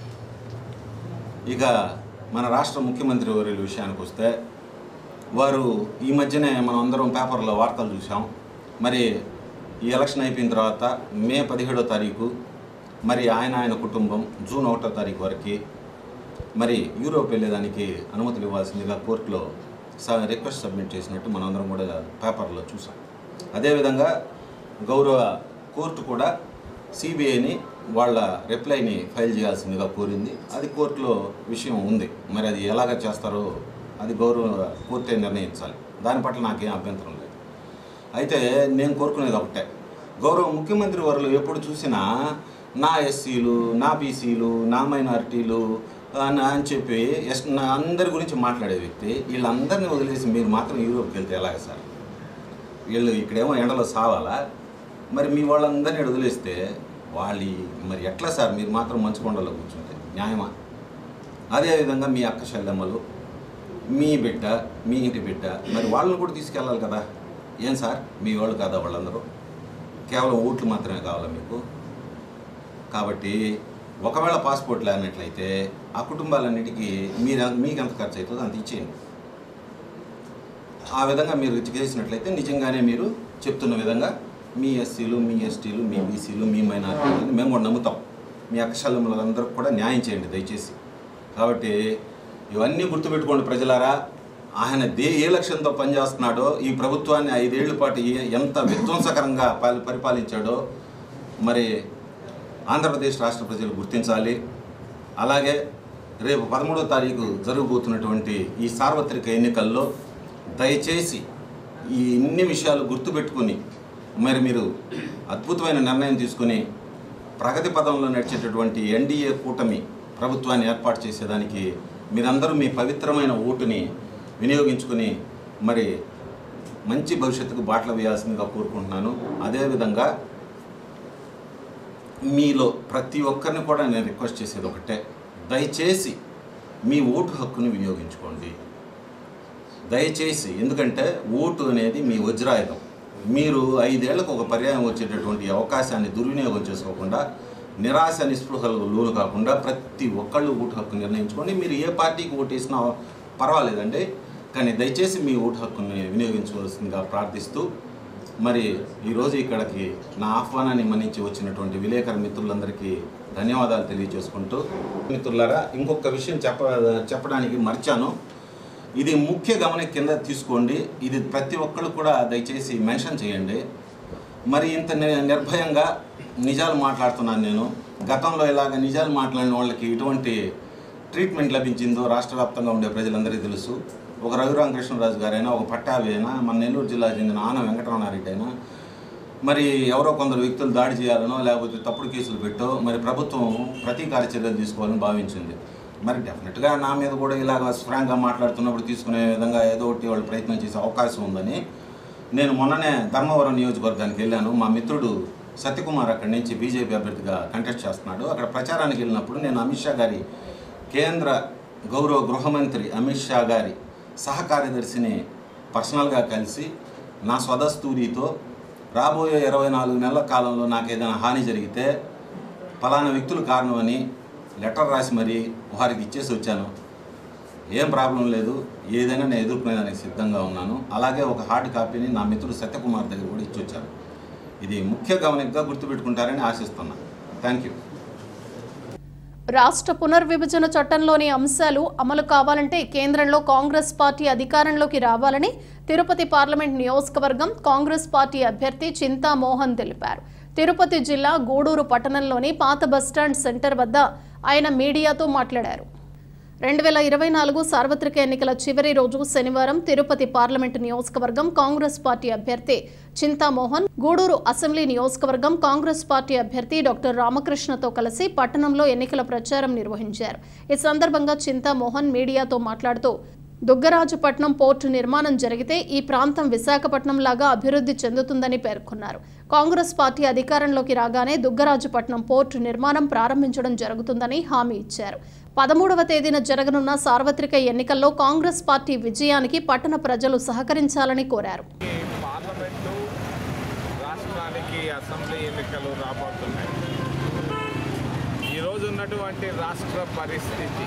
ఇక మన రాష్ట్ర ముఖ్యమంత్రి వర్యుల విషయానికి వస్తే వారు ఈ మధ్యనే మనం అందరం పేపర్లో వార్తలు చూసాం మరి ఈ ఎలక్షన్ అయిపోయిన తర్వాత మే పదిహేడో తారీఖు మరి ఆయన ఆయన కుటుంబం జూన్ ఒకటో తారీఖు వరకు మరి యూరోప్ వెళ్ళేదానికి అనుమతులు ఇవ్వాల్సిందిగా కోర్టులో స రిక్వెస్ట్ సబ్మిట్ చేసినట్టు మనందరం కూడా పేపర్లో చూసాం అదేవిధంగా గౌరవ కోర్టు కూడా సిబిఐని వాళ్ళ రిప్లైని ఫైల్ చేయాల్సిందిగా కోరింది అది కోర్టులో విషయం ఉంది మరి అది ఎలాగ చేస్తారో అది గౌరవ కోర్టే నిర్ణయించాలి దాని పట్ల నాకేం అభ్యంతరం లేదు అయితే నేను కోరుకునేది ఒకటే గౌరవ ముఖ్యమంత్రి వారు ఎప్పుడు చూసినా నా ఎస్సీలు నా బీసీలు నా మైనారిటీలు అని అని చెప్పి ఎస్ నా అందరి గురించి మాట్లాడే వ్యక్తి వీళ్ళందరినీ వదిలేసి మీరు మాత్రం యూరోప్కి వెళ్తే ఎలాగ సార్ వీళ్ళు ఇక్కడేమో ఎండలో సావాలా మరి మీ వాళ్ళందరినీ వదిలేస్తే వాళ్ళు మరి ఎట్లా సార్ మీరు మాత్రం మంచు కొండలో కూర్చుంటే న్యాయమా అదేవిధంగా మీ అక్క చెల్లెమ్మలు మీ బిడ్డ మీ ఇంటి బిడ్డ మరి వాళ్ళని కూడా తీసుకెళ్ళాలి కదా ఏం సార్ మీ వాళ్ళు కాదా వాళ్ళందరూ కేవలం ఓట్లు మాత్రమే కావాలా మీకు కాబట్టి ఒకవేళ పాస్పోర్ట్ లేనట్లయితే ఆ కుటుంబాలన్నిటికీ మీరు మీకు ఎంత ఖర్చు అవుతుందో అంత ఇచ్చేయండి ఆ విధంగా మీరు చేసినట్లయితే నిజంగానే మీరు చెప్తున్న విధంగా మీ ఎస్సీలు మీ ఎస్టీలు మీ బీసీలు మీ మైనారిటీలు మేము కూడా నమ్ముతాం మీ అక్షరాలందరికీ కూడా న్యాయం చేయండి దయచేసి కాబట్టి ఇవన్నీ గుర్తుపెట్టుకోండి ప్రజలారా ఆయన దే ఏ లక్ష్యంతో పనిచేస్తున్నాడో ఈ ప్రభుత్వాన్ని ఐదేళ్ల పాటు ఏ- ఎంత విధ్వంసకరంగా పాలి పరిపాలించాడో మరి ఆంధ్రప్రదేశ్ రాష్ట్ర ప్రజలు గుర్తించాలి అలాగే రేపు పదమూడో తారీఖు జరగబోతున్నటువంటి ఈ సార్వత్రిక ఎన్నికల్లో దయచేసి ఈ ఇన్ని విషయాలు గుర్తుపెట్టుకుని మరి మీరు అద్భుతమైన నిర్ణయం తీసుకుని ప్రగతి పదంలో నడిచేటటువంటి ఎన్డీఏ కూటమి ప్రభుత్వాన్ని ఏర్పాటు చేసేదానికి మీరందరూ మీ పవిత్రమైన ఓటుని వినియోగించుకుని మరి మంచి భవిష్యత్తుకు బాటలు వేయాల్సిందిగా కోరుకుంటున్నాను అదేవిధంగా మీలో ప్రతి ఒక్కరిని కూడా నేను రిక్వెస్ట్ చేసేది ఒకటే దయచేసి మీ ఓటు హక్కుని వినియోగించుకోండి దయచేసి ఎందుకంటే ఓటు అనేది మీ వజ్రాయుధం మీరు ఐదేళ్లకు ఒక పర్యాయం వచ్చేటటువంటి అవకాశాన్ని దుర్వినియోగం చేసుకోకుండా నిరాశ నిస్పృహలకు లోను కాకుండా ప్రతి ఒక్కళ్ళు ఓటు హక్కు నిర్ణయించుకోండి మీరు ఏ పార్టీకి ఓటు వేసినా పర్వాలేదండి కానీ దయచేసి మీ ఓటు హక్కుని వినియోగించవలసిందిగా ప్రార్థిస్తూ మరి ఈరోజు ఇక్కడికి నా ఆహ్వానాన్ని మన్నించి వచ్చినటువంటి విలేకరు మిత్రులందరికీ ధన్యవాదాలు తెలియజేసుకుంటూ మిత్రులారా ఇంకొక విషయం చెప్ప చెప్పడానికి మర్చాను ఇది ముఖ్య గమనిక కింద తీసుకోండి ఇది ప్రతి ఒక్కళ్ళు కూడా దయచేసి మెన్షన్ చేయండి మరి ఇంత ని- నిర్భయంగా నిజాలు మాట్లాడుతున్నాను నేను గతంలో ఇలాగ నిజాలు మాట్లాడిన వాళ్ళకి ఎటువంటి ట్రీట్మెంట్ లభించిందో రాష్ట్ర వ్యాప్తంగా ఉండే ప్రజలందరికీ తెలుసు ఒక రఘురామకృష్ణరాజు గారైనా ఒక పట్టాభి అయినా మన నెల్లూరు జిల్లా చెందిన ఆన వెంకటరమణారెడ్డి అయినా మరి ఎవరో కొందరు వ్యక్తులు దాడి చేయాలనో లేకపోతే తప్పుడు కేసులు పెట్టో మరి ప్రభుత్వం ప్రతీకార చర్యలు తీసుకోవాలని భావించింది మరి డెఫినెట్గా నా మీద కూడా ఇలాగ ఫ్రాంక్గా మాట్లాడుతున్నప్పుడు తీసుకునే విధంగా ఏదో ఒకటి వాళ్ళు ప్రయత్నం చేసే అవకాశం ఉందని నేను మొన్ననే ధర్మవరం నియోజకవర్గానికి వెళ్ళాను మా మిత్రుడు సత్యకుమార్ అక్కడి నుంచి బీజేపీ అభ్యర్థిగా కంటెస్ట్ చేస్తున్నాడు అక్కడ ప్రచారానికి వెళ్ళినప్పుడు నేను అమిత్ షా గారి కేంద్ర గౌరవ గృహమంత్రి అమిత్ షా గారి సహకార్యదర్శిని పర్సనల్గా కలిసి నా స్వదస్తూరితో రాబోయే ఇరవై నాలుగు నెలల కాలంలో నాకు ఏదైనా హాని జరిగితే ఫలానా వ్యక్తులు కారణమని లెటర్ రాసి మరి వారికి ఇచ్చేసి వచ్చాను ఏం ప్రాబ్లం లేదు ఏదైనా నేను ఎదుర్కొనేదానికి సిద్ధంగా ఉన్నాను అలాగే ఒక హార్డ్ కాపీని నా మిత్రుడు సత్యకుమార్ దగ్గర కూడా ఇచ్చి వచ్చాను ఇది ముఖ్య గమనికగా గుర్తుపెట్టుకుంటారని ఆశిస్తున్నాను థ్యాంక్ యూ రాష్ట్ర పునర్విభజన చట్టంలోని అంశాలు అమలు కావాలంటే కేంద్రంలో కాంగ్రెస్ పార్టీ అధికారంలోకి రావాలని తిరుపతి పార్లమెంట్ నియోజకవర్గం కాంగ్రెస్ పార్టీ అభ్యర్థి చింతా మోహన్ తెలిపారు తిరుపతి జిల్లా గూడూరు పట్టణంలోని పాత బస్టాండ్ సెంటర్ వద్ద ఆయన మీడియాతో మాట్లాడారు రెండు వేల ఇరవై నాలుగు సార్వత్రిక ఎన్నికల చివరి రోజు శనివారం తిరుపతి పార్లమెంటు నియోజకవర్గం కాంగ్రెస్ పార్టీ అభ్యర్థి చింతామోహన్ గూడూరు అసెంబ్లీ నియోజకవర్గం కాంగ్రెస్ పార్టీ అభ్యర్థి డాక్టర్ రామకృష్ణతో కలిసి పట్టణంలో ఎన్నికల ప్రచారం నిర్వహించారు ఈ సందర్భంగా చింతామోహన్ మీడియాతో మాట్లాడుతూ దుగ్గరాజుపట్నం పోర్టు నిర్మాణం జరిగితే ఈ ప్రాంతం విశాఖపట్నం లాగా అభివృద్ధి చెందుతుందని పేర్కొన్నారు కాంగ్రెస్ పార్టీ అధికారంలోకి రాగానే దుగ్గరాజుపట్నం పోర్టు నిర్మాణం ప్రారంభించడం జరుగుతుందని హామీ ఇచ్చారు పదమూడవ తేదీన జరగనున్న సార్వత్రిక ఎన్నికల్లో కాంగ్రెస్ పార్టీ విజయానికి పట్టణ ప్రజలు సహకరించాలని కోరారు పార్లమెంటు రాష్ట్రానికి అసెంబ్లీ ఎన్నికలు రాబోతున్నాయి ఈరోజు ఉన్నటువంటి రాష్ట్ర పరిస్థితి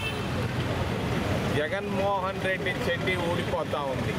జగన్మోహన్ రెడ్డి చెడ్డి ఊడిపోతూ ఉంది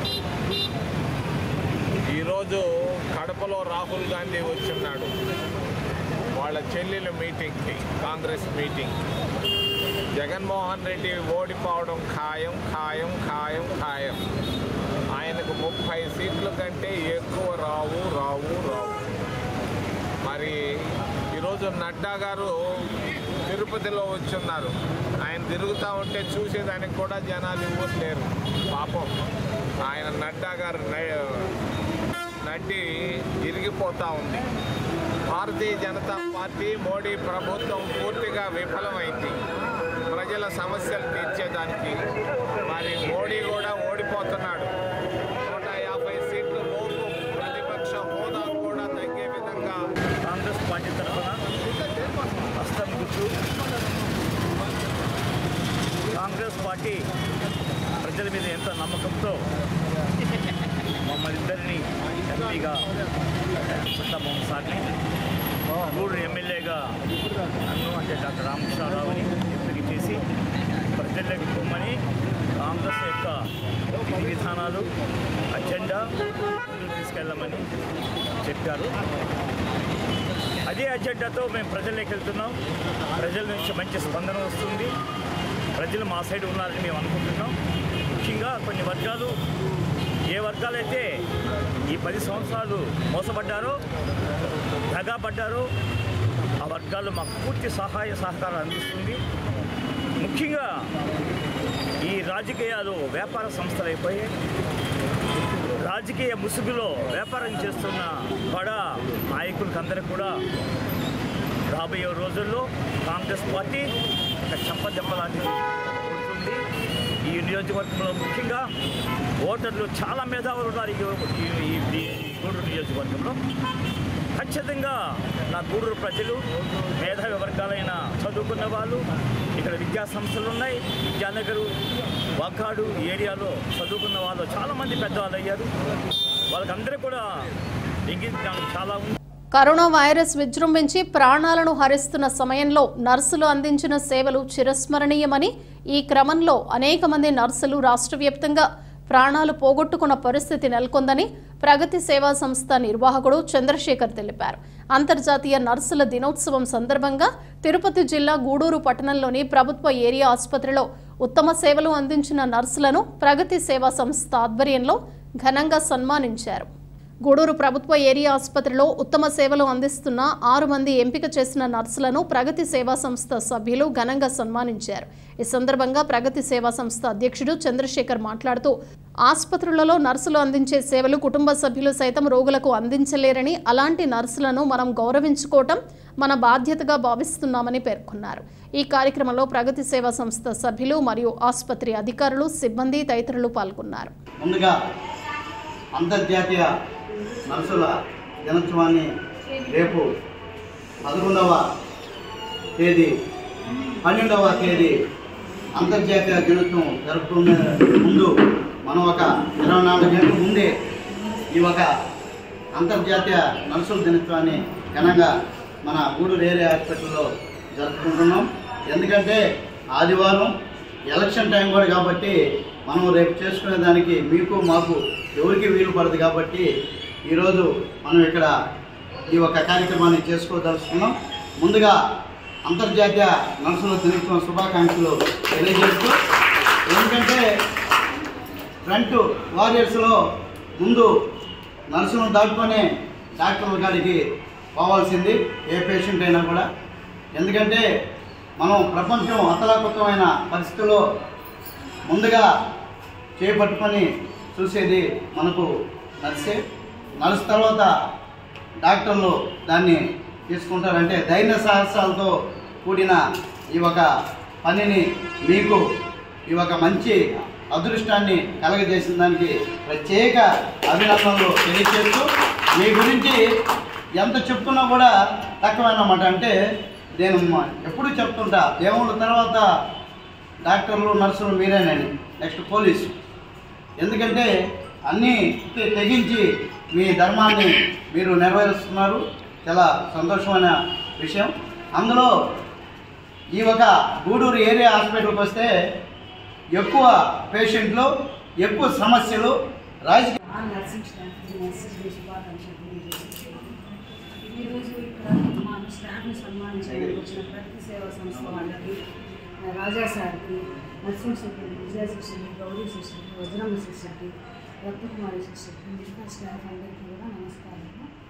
ఈరోజు కడపలో రాహుల్ గాంధీ వచ్చున్నాడు వాళ్ళ చెల్లెల మీటింగ్కి కాంగ్రెస్ మీటింగ్ జగన్మోహన్ రెడ్డి ఓడిపోవడం ఖాయం ఖాయం ఖాయం ఖాయం ఆయనకు ముప్పై సీట్ల కంటే ఎక్కువ రావు రావు రావు మరి ఈరోజు నడ్డా గారు తిరుపతిలో వచ్చున్నారు ఆయన తిరుగుతూ ఉంటే చూసేదానికి కూడా జనాలు ఇవ్వట్లేరు పాపం ఆయన నడ్డా గారు న- నడ్డి ఇరిగిపోతూ ఉంది భారతీయ జనతా పార్టీ మోడీ ప్రభుత్వం పూర్తిగా విఫలమైంది ప్రజల సమస్యలు తీర్చేదానికి మరి మోడీ కూడా ఓడిపోతున్నాడు నూట యాభై సీట్లు లోపు ప్రతిపక్ష హోదా కూడా తగ్గే విధంగా కాంగ్రెస్ పార్టీ తరఫున హస్తం గుర్తు కాంగ్రెస్ పార్టీ ప్రజల మీద ఎంత నమ్మకంతో మమ్మల్ని ఇద్దరిని ఎంపీగా మొహమ్మద్ సార్ని మూడు ఎమ్మెల్యేగా నన్ను అంటే డాక్టర్ రామకృష్ణారావుని ఎంపిక చేసి ప్రజల్లోకి పొమ్మని కాంగ్రెస్ యొక్క విధి విధానాలు అజెండా ముందుకు తీసుకెళ్ళమని చెప్పారు అదే అజెండాతో మేము ప్రజల్లోకి వెళ్తున్నాం ప్రజల నుంచి మంచి స్పందన వస్తుంది ప్రజలు మా సైడ్ ఉన్నారని మేము అనుకుంటున్నాం ముఖ్యంగా కొన్ని వర్గాలు ఏ వర్గాలైతే ఈ పది సంవత్సరాలు మోసపడ్డారో దగాపడ్డారో ఆ వర్గాలు మాకు పూర్తి సహాయ సహకారం అందిస్తుంది ముఖ్యంగా ఈ రాజకీయాలు వ్యాపార సంస్థలు అయిపోయాయి రాజకీయ ముసుగులో వ్యాపారం చేస్తున్న బడ నాయకులకందరికీ కూడా రాబోయే రోజుల్లో కాంగ్రెస్ పార్టీ ఒక చంపదెబ్బ లాంటిది ఉంటుంది ఈ నియోజకవర్గంలో ముఖ్యంగా ఓటర్లు చాలా మేధావులు ఉన్నారు ఈ ఈ- ఈ ఈ గూడూరు నియోజకవర్గంలో ఖచ్చితంగా నా గూడూరు ప్రజలు మేధావి వర్గాలైన చదువుకున్న వాళ్ళు ఇక్కడ విద్యా సంస్థలు ఉన్నాయి విద్యానగరు వాకాడు ఈ ఏరియాలో చదువుకున్న వాళ్ళు చాలామంది పెద్దవాళ్ళు అయ్యారు వాళ్ళకందరూ కూడా ఇంగిత జ్ఞానం చాలా ఉంది కరోనా వైరస్ విజృంభించి ప్రాణాలను హరిస్తున్న సమయంలో నర్సులు అందించిన సేవలు చిరస్మరణీయమని ఈ క్రమంలో అనేక మంది నర్సులు రాష్ట్ర వ్యాప్తంగా ప్రాణాలు పోగొట్టుకున్న పరిస్థితి నెలకొందని ప్రగతి సేవా సంస్థ నిర్వాహకుడు చంద్రశేఖర్ తెలిపారు అంతర్జాతీయ నర్సుల దినోత్సవం సందర్భంగా తిరుపతి జిల్లా గూడూరు పట్టణంలోని ప్రభుత్వ ఏరియా ఆసుపత్రిలో ఉత్తమ సేవలు అందించిన నర్సులను ప్రగతి సేవా సంస్థ ఆధ్వర్యంలో ఘనంగా సన్మానించారు గూడూరు ప్రభుత్వ ఏరియా ఆసుపత్రిలో ఉత్తమ సేవలు అందిస్తున్న ఆరు మంది ఎంపిక చేసిన నర్సులను ప్రగతి సేవా సంస్థ సభ్యులు ఘనంగా సన్మానించారు ఈ సందర్భంగా ప్రగతి సేవా సంస్థ అధ్యక్షుడు చంద్రశేఖర్ మాట్లాడుతూ ఆసుపత్రులలో నర్సులు అందించే సేవలు కుటుంబ సభ్యులు సైతం రోగులకు అందించలేరని అలాంటి నర్సులను మనం గౌరవించుకోవటం మన బాధ్యతగా భావిస్తున్నామని పేర్కొన్నారు ఈ కార్యక్రమంలో ప్రగతి సేవా సంస్థ సభ్యులు మరియు ఆసుపత్రి అధికారులు సిబ్బంది తదితరులు పాల్గొన్నారు ముందుగా అంతర్జాతీయ నర్సుల దినోత్సవాన్ని రేపు పదకొండవ తేదీ పన్నెండవ తేదీ అంతర్జాతీయ దినోత్సవం జరుపుకునే ముందు మనం ఒక ఇరవై నాలుగు గంటల ముందే ఈ ఒక అంతర్జాతీయ నర్సుల దినోత్సవాన్ని ఘనంగా మన గూడూరు ఏరియా హాస్పిటల్లో జరుపుకుంటున్నాం ఎందుకంటే ఆదివారం ఎలక్షన్ టైం కూడా కాబట్టి మనం రేపు చేసుకునే దానికి మీకు మాకు ఎవరికి వీలు పడదు కాబట్టి ఈరోజు మనం ఇక్కడ ఈ ఒక కార్యక్రమాన్ని చేసుకోదలుచుకున్నాం ముందుగా అంతర్జాతీయ నర్సుల దినోత్సవం శుభాకాంక్షలు తెలియజేస్తూ ఎందుకంటే ఫ్రంట్ వారియర్స్లో ముందు నర్సులను దాటుకొని డాక్టర్ల కాడికి పోవాల్సింది ఏ పేషెంట్ అయినా కూడా ఎందుకంటే మనం ప్రపంచం అతలాకుతమైన పరిస్థితుల్లో ముందుగా చేపట్టుకొని చూసేది మనకు నర్సే నర్స్ తర్వాత డాక్టర్లు దాన్ని తీసుకుంటారంటే ధైర్య సాహసాలతో కూడిన ఈ ఒక పనిని మీకు ఈ ఒక మంచి అదృష్టాన్ని కలగజేసిన దానికి ప్రత్యేక అభినందనలు తెలియజేస్తూ మీ గురించి ఎంత చెప్తున్నా కూడా తక్కువైనమాట అంటే నేను మ- ఎప్పుడూ చెప్తుంటా దేవుళ్ళ తర్వాత డాక్టర్లు నర్సులు మీరేనండి నెక్స్ట్ పోలీసు ఎందుకంటే అన్నీ తె- తెగించి మీ ధర్మాన్ని మీరు నెరవేరుస్తున్నారు చాలా సంతోషమైన విషయం అందులో ఈ ఒక గూడూరు ఏరియా హాస్పిటల్కి వస్తే ఎక్కువ పేషెంట్లు ఎక్కువ సమస్యలు రాజకీయ ఆ నర్సింగ్ స్టాఫ్కి నర్సింగ్ శుభాకాంక్షలు తెలియజేస్తున్నాను. ఈరోజు ఇక్కడ మా స్టాఫ్ని సన్మానించడానికి వచ్చిన ప్రతి సేవా సంస్థ వాళ్ళకి ఆ, రాజా సార్కి నర్సింగ్ సిబ్బంది విజయ సిస్టర్కి గౌరీ సిస్టర్కి వజ్రమ్మ సిస్టర్కి రత్నకుమారి సిస్టర్కి మిగతా స్టాఫ్ అందరికీ కూడా నమస్కారం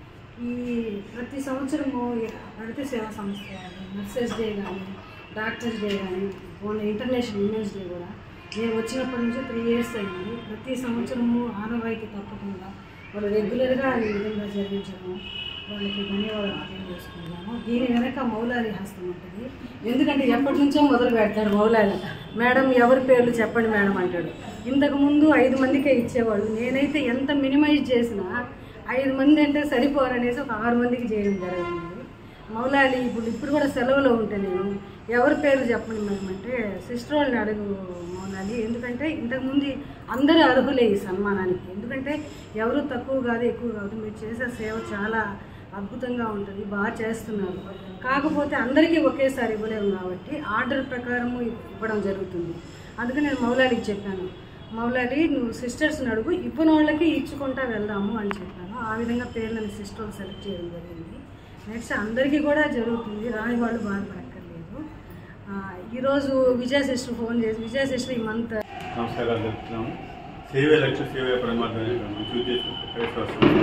ఈ ప్రతి సంవత్సరము ఈ ప్రగతి సేవా సంస్థ వాళ్ళు నర్సెస్ డే కానీ డాక్టర్స్ డే కానీ మొన్న ఇంటర్నేషనల్ ఉమెన్స్ డే కూడా నేను వచ్చినప్పటి నుంచి త్రీ ఇయర్స్ అయింది ప్రతి సంవత్సరము ఆనవాయితీ తప్పకుండా వాళ్ళు రెగ్యులర్గా ఈ విధంగా జరిగించడము వాళ్ళకి ధన్యవాదాలు తెలియజేసుకుంటాము దీని వెనక మౌలాలి హస్తం ఉంటుంది ఎందుకంటే ఎప్పటి నుంచో మొదలు పెడతాడు మౌలాలి మేడం ఎవరి పేర్లు చెప్పండి మేడం అంటాడు ఇంతకు ముందు ఐదు మందికే ఇచ్చేవాళ్ళు నేనైతే ఎంత మినిమైజ్ చేసినా ఐదు మంది అంటే సరిపోరనేసి ఒక ఆరు మందికి చేయడం జరిగింది మౌలాలి ఇప్పుడు ఇప్పుడు కూడా సెలవులో ఉంటే నేను ఎవరి పేరు చెప్పండి మేడం అంటే సిస్టర్ వాళ్ళని అడుగు మౌలాలి ఎందుకంటే ఇంతకుముందు అందరూ అర్హులే ఈ సన్మానానికి ఎందుకంటే ఎవరు తక్కువ కాదు ఎక్కువ కాదు మీరు చేసే సేవ చాలా అద్భుతంగా ఉంటుంది బాగా చేస్తున్నారు కాకపోతే అందరికీ ఒకేసారి ఇవ్వలేము కాబట్టి ఆర్డర్ ప్రకారము ఇవ్వడం జరుగుతుంది అందుకని నేను మౌలాలికి చెప్పాను మౌలాలి నువ్వు సిస్టర్స్ని అడుగు ఇవ్వని వాళ్ళకి ఇచ్చుకుంటా వెళ్దాము అని చెప్పాను ఆ విధంగా పేర్లను సిస్టర్లు సెలెక్ట్ చేయడం జరిగింది నెక్స్ట్ అందరికీ కూడా జరుగుతుంది రాని వాళ్ళు బాధపడక్కర్లేదు ఆ, ఈరోజు విజయ సిస్టర్ ఫోన్ చేసి విజయ సిస్టర్ ఈ మంత్ నమస్కారాలు చెప్తున్నాము సేవే లక్ష్య సేవే పరమాత్మ అనే మంచి ఉద్దేశం క్రైస్తవ సంస్థ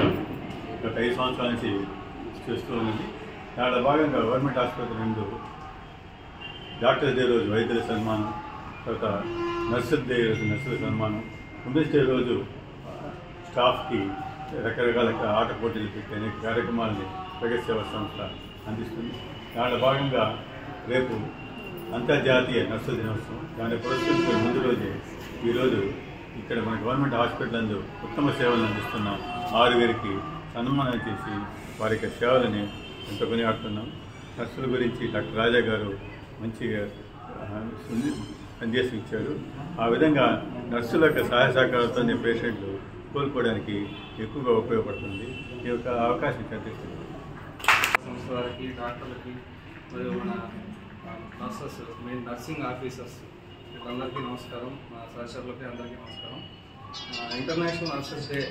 గత ఐదు సంవత్సరాల నుంచి చేస్తూ ఉన్నది దాంట్లో భాగంగా గవర్నమెంట్ ఆసుపత్రి నందు డాక్టర్ డే రోజు వైద్యుల సన్మానం తర్వాత నర్సుల డే రోజు నర్సుల సన్మానం ఉమెన్స్ డే రోజు ఆ, స్టాఫ్కి రకరకాల ఆట పోటీలు పెట్టి అనేక కార్యక్రమాలని ప్రగతి సేవా సంస్థ అందిస్తుంది దాంట్లో భాగంగా రేపు అంతర్జాతీయ నర్సుల దినోత్సవం దాన్ని పురస్కరించుకునే ముందు రోజే ఈరోజు ఇక్కడ మన గవర్నమెంట్ హాస్పిటల్ నందు ఉత్తమ సేవలు అందిస్తున్న ఆరుగురికి సన్మానం చేసి వారి యొక్క సేవలని ఎంతో కొనియాడుతున్నాం నర్సుల గురించి డాక్టర్ రాజా గారు మంచిగా ఆ, సుంది- సందేశం ఇచ్చారు ఆ విధంగా నర్సుల యొక్క సహాయ సహకారంతోనే పేషెంట్లు కోలుకోవడానికి ఎక్కువగా ఉపయోగపడుతుంది ఈ యొక్క అవకాశం కల్పిస్తుంది సంస్థ వారికి డాక్టర్లకి మరియు మన నర్సెస్ మెయిన్ నర్సింగ్ ఆఫీసర్స్ వీళ్ళందరికీ నమస్కారం మా సహచరులకి అందరికీ నమస్కారం ఆ, international nurses day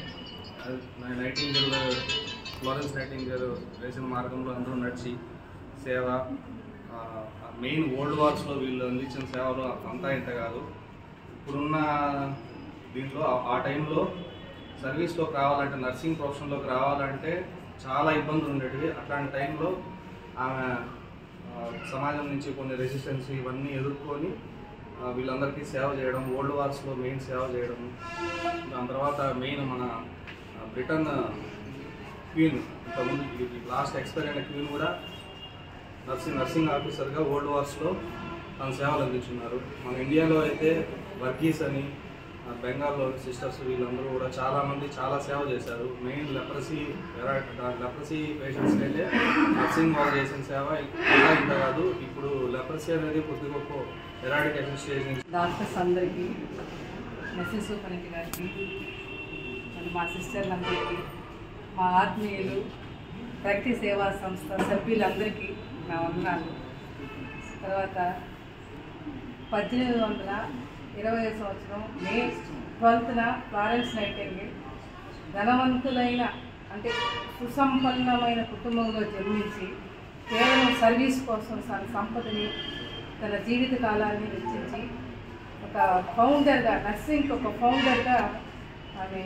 Nightingale Florence Nightingale వేసిన మార్గంలో అందరూ నడిచి సేవ ఆ, మెయిన్ వరల్డ్ వార్స్లో వీళ్ళు అందించిన సేవలు అంతా ఇంత కాదు ఇప్పుడున్న దీంట్లో ఆ- ఆ టైంలో సర్వీస్లోకి రావాలంటే నర్సింగ్ ప్రొఫెషన్లోకి రావాలంటే చాలా ఇబ్బందులు ఉండేటివి అట్లాంటి టైంలో ఆమె ఆ, సమాజం నుంచి కొన్ని రెసిస్టెన్స్ ఇవన్నీ ఎదుర్కొని ఆ, వీళ్ళందరికీ సేవ చేయడం వరల్డ్ వార్స్లో మెయిన్ సేవ చేయడం దాని తర్వాత మెయిన్ మన ఆ, బ్రిటన్ క్వీన్ ఇంతకుముందు లాస్ట్ ఎక్స్పైర్ అయిన క్వీన్ కూడా నర్సింగ్ నర్సింగ్ ఆఫీసర్గా వరల్డ్ వార్స్లో తన సేవలు అందించున్నారు మన ఇండియాలో అయితే వర్గీస్ అని ఆ, బెంగాల్లో సిస్టర్స్ వీళ్ళందరూ కూడా చాలామంది చాలా సేవ చేశారు మెయిన్ లెప్రసీ లెప్రసీ పేషెంట్స్కి అయితే నర్సింగ్ వాళ్ళు చేసిన సేవ ఇంకా ఇంత కాదు ఇప్పుడు లెప్రసీ అనేది కొద్ది గొప్ప ఎరాడికేషన్ స్టేజ్ నుంచి డాక్టర్స్ అందరికీ మెసేజ్ సూపరింటి గారికి మరి మా సిస్టర్లందరికీ మా ఆత్మీయులు ప్రగతి సేవా సంస్థ సభ్యులందరికీ నా వందనాలు తర్వాత పద్దెనిమిది వందల ఇరవై సంవత్సరం మే ట్వెల్త్న ఫ్లారెన్స్ నైటింగేల్ ధనవంతులైన అంటే సుసంపన్నమైన కుటుంబంలో జన్మించి కేవలం సర్వీస్ కోసం తన సంపదని తన జీవిత కాలాన్ని వెచ్చించి ఒక ఫౌండర్గా నర్సింగ్ ఒక ఫౌండర్గా ఆమె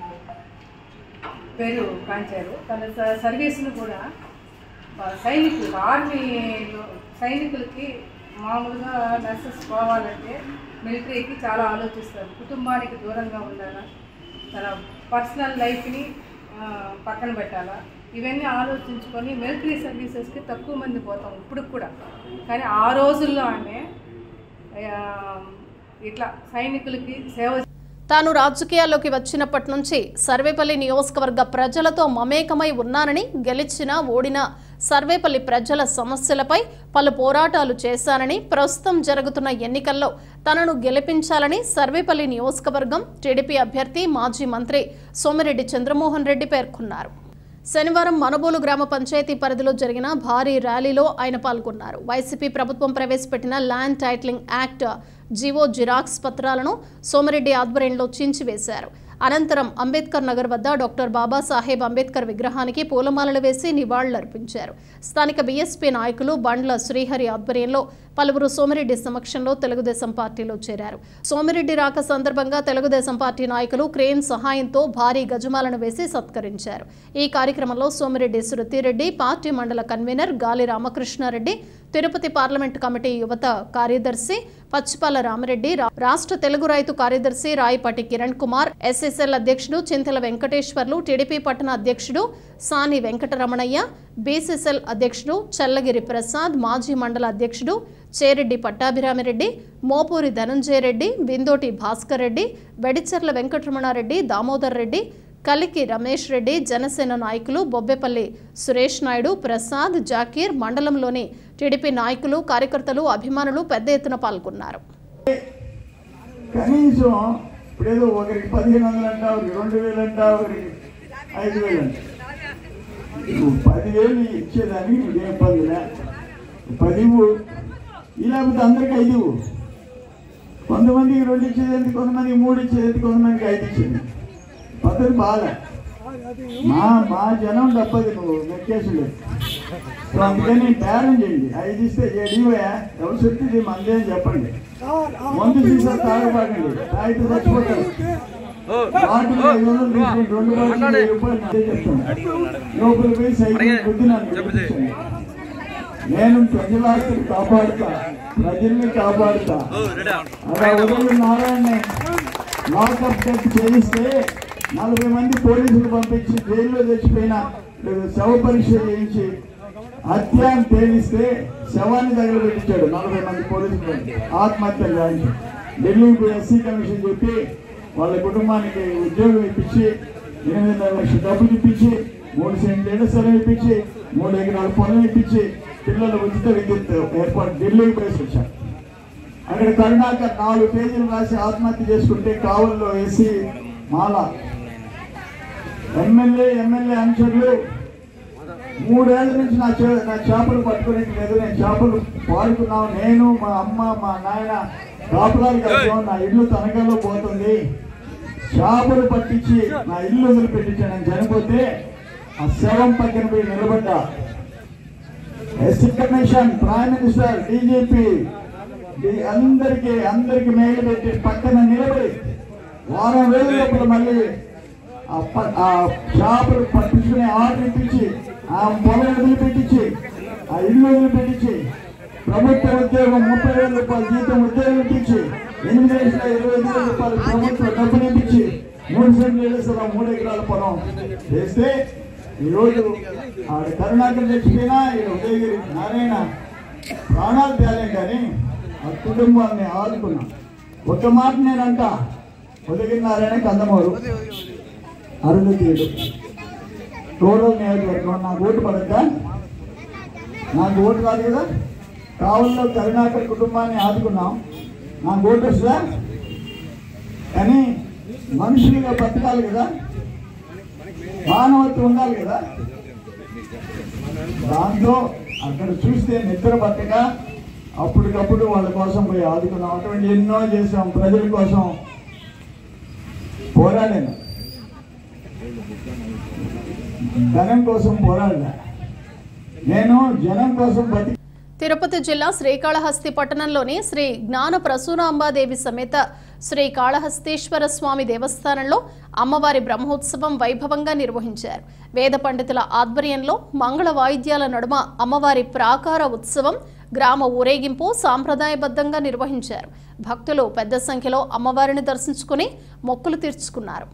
పేరు కాంచారు తన స- సర్వీస్ను కూడా ఆ, సైనికులు ఆర్మీలో సైనికులకి మామూలుగా నర్సెస్ పోవాలంటే మిలిటరీకి చాలా ఆలోచిస్తారు కుటుంబానికి దూరంగా ఉండాలా తన పర్సనల్ లైఫ్ని ఆ, పక్కన పెట్టాలా ఇవన్నీ ఆలోచించుకొని మిలిటరీ సర్వీసెస్కి తక్కువ మంది పోతాం ఇప్పుడు కూడా కానీ ఆ రోజుల్లో ఆమె ఆ, ఇట్లా సైనికులకి సేవ తాను రాజకీయాల్లోకి వచ్చినప్పటి నుంచి సర్వేపల్లి నియోజకవర్గ ప్రజలతో మమేకమై ఉన్నానని గెలిచినా ఓడినా సర్వేపల్లి ప్రజల సమస్యలపై పలు పోరాటాలు చేశానని ప్రస్తుతం జరుగుతున్న ఎన్నికల్లో తనను గెలిపించాలని సర్వేపల్లి నియోజకవర్గం టీడీపీ అభ్యర్థి మాజీ మంత్రి సోమిరెడ్డి చంద్రమోహన్ రెడ్డి పేర్కొన్నారు శనివారం మనబోలు గ్రామ పంచాయతీ పరిధిలో జరిగిన భారీ ర్యాలీలో ఆయన పాల్గొన్నారు వైసీపీ ప్రభుత్వం ప్రవేశపెట్టిన land titling act GO xerox పత్రాలను సోమిరెడ్డి ఆధ్వర్యంలో చించివేశారు అనంతరం అంబేద్కర్ నగర్ వద్ద డాక్టర్ బాబాసాహెబ్ అంబేద్కర్ విగ్రహానికి పూలమాలలు వేసి నివాళులర్పించారు స్థానిక బీఎస్పీ నాయకులు బండ్ల శ్రీహరి ఆధ్వర్యంలో పలువురు సోమిరెడ్డి సమక్షంలో తెలుగుదేశం పార్టీలో చేరారు సోమిరెడ్డి రాక సందర్భంగా తెలుగుదేశం పార్టీ నాయకులు క్రేన్ సహాయంతో భారీ గజమాలను వేసి సత్కరించారు ఈ కార్యక్రమంలో Somireddy Sruthireddy party mandal convener Gali Ramakrishnareddy Tirupati parliament committee యువత కార్యదర్శి పచ్చిపాల రామరెడ్డి రా- రాష్ట్ర తెలుగు రైతు కార్యదర్శి రాయపాటి కిరణ్ కుమార్ ఎస్ఎస్ఎల్ అధ్యక్షుడు చింతల వెంకటేశ్వర్లు టీడీపీ పట్టణ అధ్యక్షుడు సాని వెంకటరమణయ్య బీసీసీఎల్ అధ్యక్షుడు చల్లగిరి ప్రసాద్ మాజీ మండల అధ్యక్షుడు చేరెడ్డి పట్టాభిరామిరెడ్డి మోపూరి ధనంజయ రెడ్డి బిందోటి భాస్కర్ రెడ్డి వెడిచర్ల వెంకటరమణారెడ్డి దామోదర్ రెడ్డి కలికి రమేష్ రెడ్డి జనసేన నాయకులు బొబ్బెపల్లి సురేష్ నాయుడు ప్రసాద్ జాకీర్ మండలంలోని టీడీపీ నాయకులు కార్యకర్తలు అభిమానులు పెద్ద ఎత్తున పాల్గొన్నారు కనీసం ఇప్పుడేదో ఒకరికి పదిహేను వందలు అంటా ఒకరికి రెండు వేలు అంటా ఒకరికి ఐదు వేలు అంట నువ్వు పదివేలు ఇచ్చేదానికి నువ్వేం ఇబ్బందిలే పది ఇవ్వు. ఈ లేకపోతే అందరికి ఐదు ఇవ్వు. కొంతమందికి రెండు ఇచ్చేది కొంతమందికి మూడు ఇచ్చేది కొంతమందికి ఐదు ఇచ్చేది పద్ధతి బాగా మా మా జనం డబ్బది నువ్వు నెక్కేసులేదు సో అందుకని బేరం చేయండి ఐదు ఇస్తే ఏడు ఇవ్వయా ఎవరు చెప్తుంది మందే అని చెప్పండి మందు సీసా తాగబాకండి తాగితే చచ్చిపోతారు బాటిల్ ఐదు వందలు తీసుకొని రెండు బాటిల్ వెయ్యి రూపాయలు అదే చెప్తాను లోపల పోయి సైకిల్ బుద్ధి నాకు నేర్పించండి. నేను ప్రజల ఆస్తిని కాపాడుతా ప్రజల్ని కాపాడుతా అలా ఉదయం నారాయణ లాకప్ డెత్ చేయిస్తే నలభై మంది పోలీసులు పంపించి జైల్లో తెచ్చిపోయిన శవ పరీక్ష చేయించి హత్య అని తేలిస్తే శవాన్ని తగలబెట్టించాడు నలభై మంది పోలీసులు ఆత్మహత్య గాయించి ఢిల్లీకి పోయి ఎస్సీ కమిషన్ చెప్పి వాళ్ళ కుటుంబానికి ఉద్యోగం ఇప్పించి ఎనిమిదిన్నర లక్షల డబ్బులు ఇప్పించి మూడు సెంట్లు ఇళ్ల స్థలం ఇప్పించి మూడు ఎకరాల పొలం ఇప్పించి పిల్లల ఉచిత విద్యుత్ ఏర్పాటు ఢిల్లీకి పోయి వచ్చారు అక్కడ కరుణాకర్ నాలుగు పేజీలు రాసి ఆత్మహత్య చేసుకుంటే కావుల్లో వేసి మాల ఎమ్మెల్యే ఎమ్మెల్యే అనుచరులు మూడేళ్ల నుంచి నా చే నా చేపలు పట్టుకునేది లేదు నేను చేపలు పాడుకున్నావు నేను మా అమ్మ మా నాయన కాపురాలు కట్టాం నా ఇల్లు తనఖాలో పోతుంది చేపలు పట్టించి నా ఇల్లు వదిలిపెట్టించాను నేను చనిపోతే ఆ శవం పక్కన పోయి నిలబడ్డా SC commission prime minister DGP అందరికి అందరికి మేలు పెట్టి పక్కన నిలబడి వారం రోజుల లోపల మళ్ళీ ఆ ప- ఆ చేపలు పట్టించుకునే ఆర్డర్ ఇప్పించి ఆ పొలం వదిలిపెట్టించి ఆ ఇల్లు వదిలిపెట్టించి ప్రభుత్వ ఉద్యోగం ముప్పై వేల రూపాయల జీతం ఉద్యోగం ఇప్పించి ఎనిమిది లక్షల ఇరవై ఐదు వేల రూపాయలు ప్రభుత్వ డబ్బులు ఇప్పించి మూడు సెంట్లు ఇళ్ళ స్థలం మూడు ఎకరాల పొలం చేస్తే ఈరోజు ఆడ కరుణాకర్ చచ్చిపోయినా ఈడ ఉదయగిరి నారాయణ ప్రాణాలు తేలేం కానీ ఆ కుటుంబాన్ని ఆదుకున్నాం ఒక మాట నేనంట ఉదయగిరి నారాయణ కందమూరు అరుణతీయుడు రూరల్ నియోజకవర్గం నాకు ఓటు పడద్దా నాకు ఓటు రాదు కదా కావుల్లో కరుణాకర్ కుటుంబాన్ని ఆదుకున్నాం నాకు ఓటు వస్తుందా కానీ మనుషులుగా బతకాలి కదా మానవత్వం ఉండాలి కదా దాంతో అక్కడ చూస్తే నిద్ర పట్టక అప్పటికప్పుడు వాళ్ళ కోసం పోయి ఆదుకున్నాం అటువంటి ఎన్నో చేసాం ప్రజల కోసం పోరాడాను ధనం కోసం పోరాడా నేను జనం కోసం బతి తిరుపతి జిల్లా శ్రీకాళహస్తి పట్టణంలోని శ్రీ జ్ఞాన ప్రసూనాంబాదేవి సమేత శ్రీ కాళహస్తీశ్వర స్వామి దేవస్థానంలో అమ్మవారి బ్రహ్మోత్సవం వైభవంగా నిర్వహించారు వేద పండితుల ఆధ్వర్యంలో మంగళ వాయిద్యాల నడుమ అమ్మవారి ప్రాకార ఉత్సవం గ్రామ ఊరేగింపు సాంప్రదాయబద్ధంగా నిర్వహించారు భక్తులు పెద్ద సంఖ్యలో అమ్మవారిని దర్శించుకుని మొక్కులు తీర్చుకున్నారు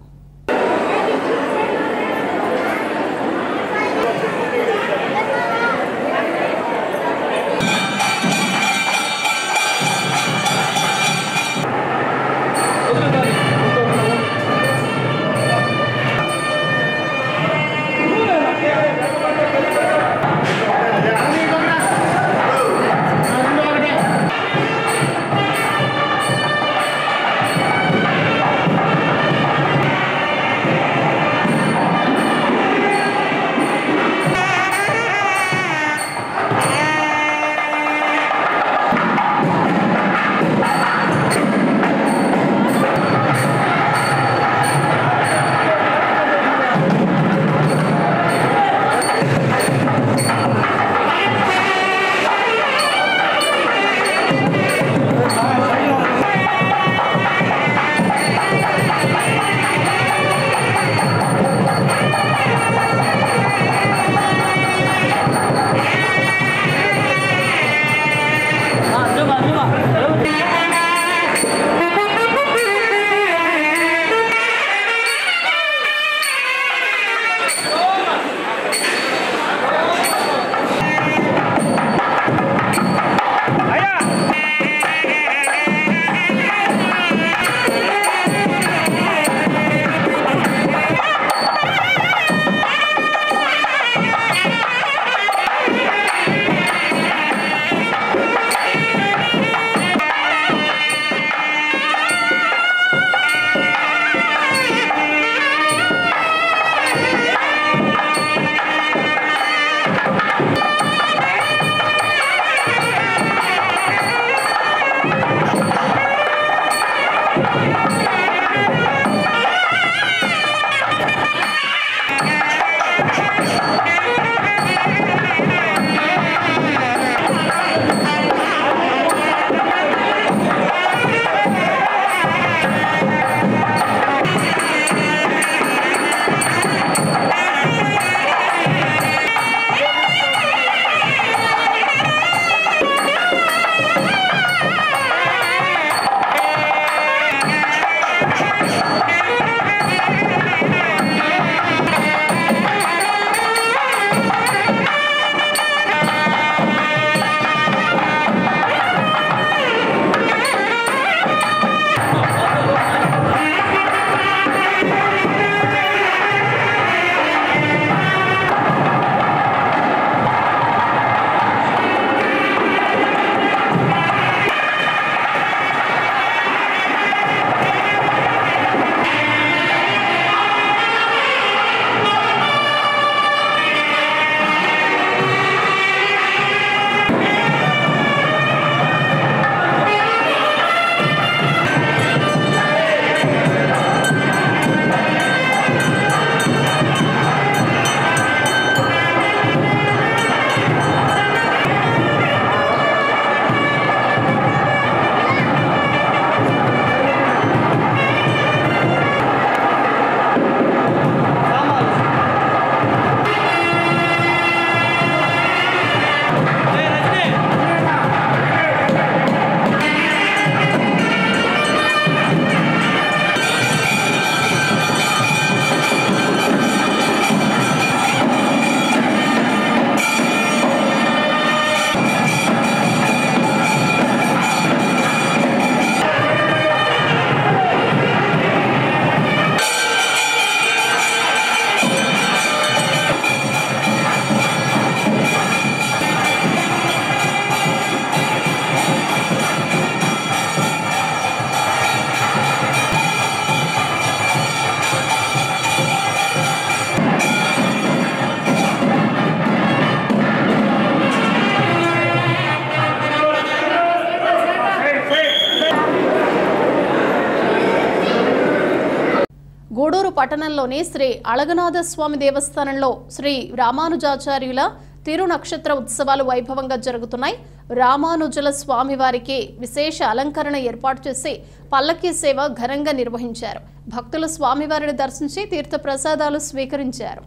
గూడూరు పట్టణంలోని శ్రీ అళగనాథ స్వామి దేవస్థానంలో శ్రీ రామానుజాచార్యుల తిరు నక్షత్ర ఉత్సవాలు వైభవంగా జరుగుతున్నాయి రామానుజుల స్వామివారికి విశేష అలంకరణ ఏర్పాటు చేసి పల్లకీ సేవ ఘనంగా నిర్వహించారు భక్తులు స్వామివారిని దర్శించి తీర్థ ప్రసాదాలు స్వీకరించారు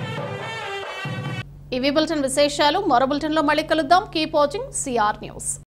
ఇవి బులెటిన్ విశేషాలు మరో బులెటిన్లో మళ్ళీ కలుద్దాం కీప్ వాచింగ్ సిఆర్ న్యూస్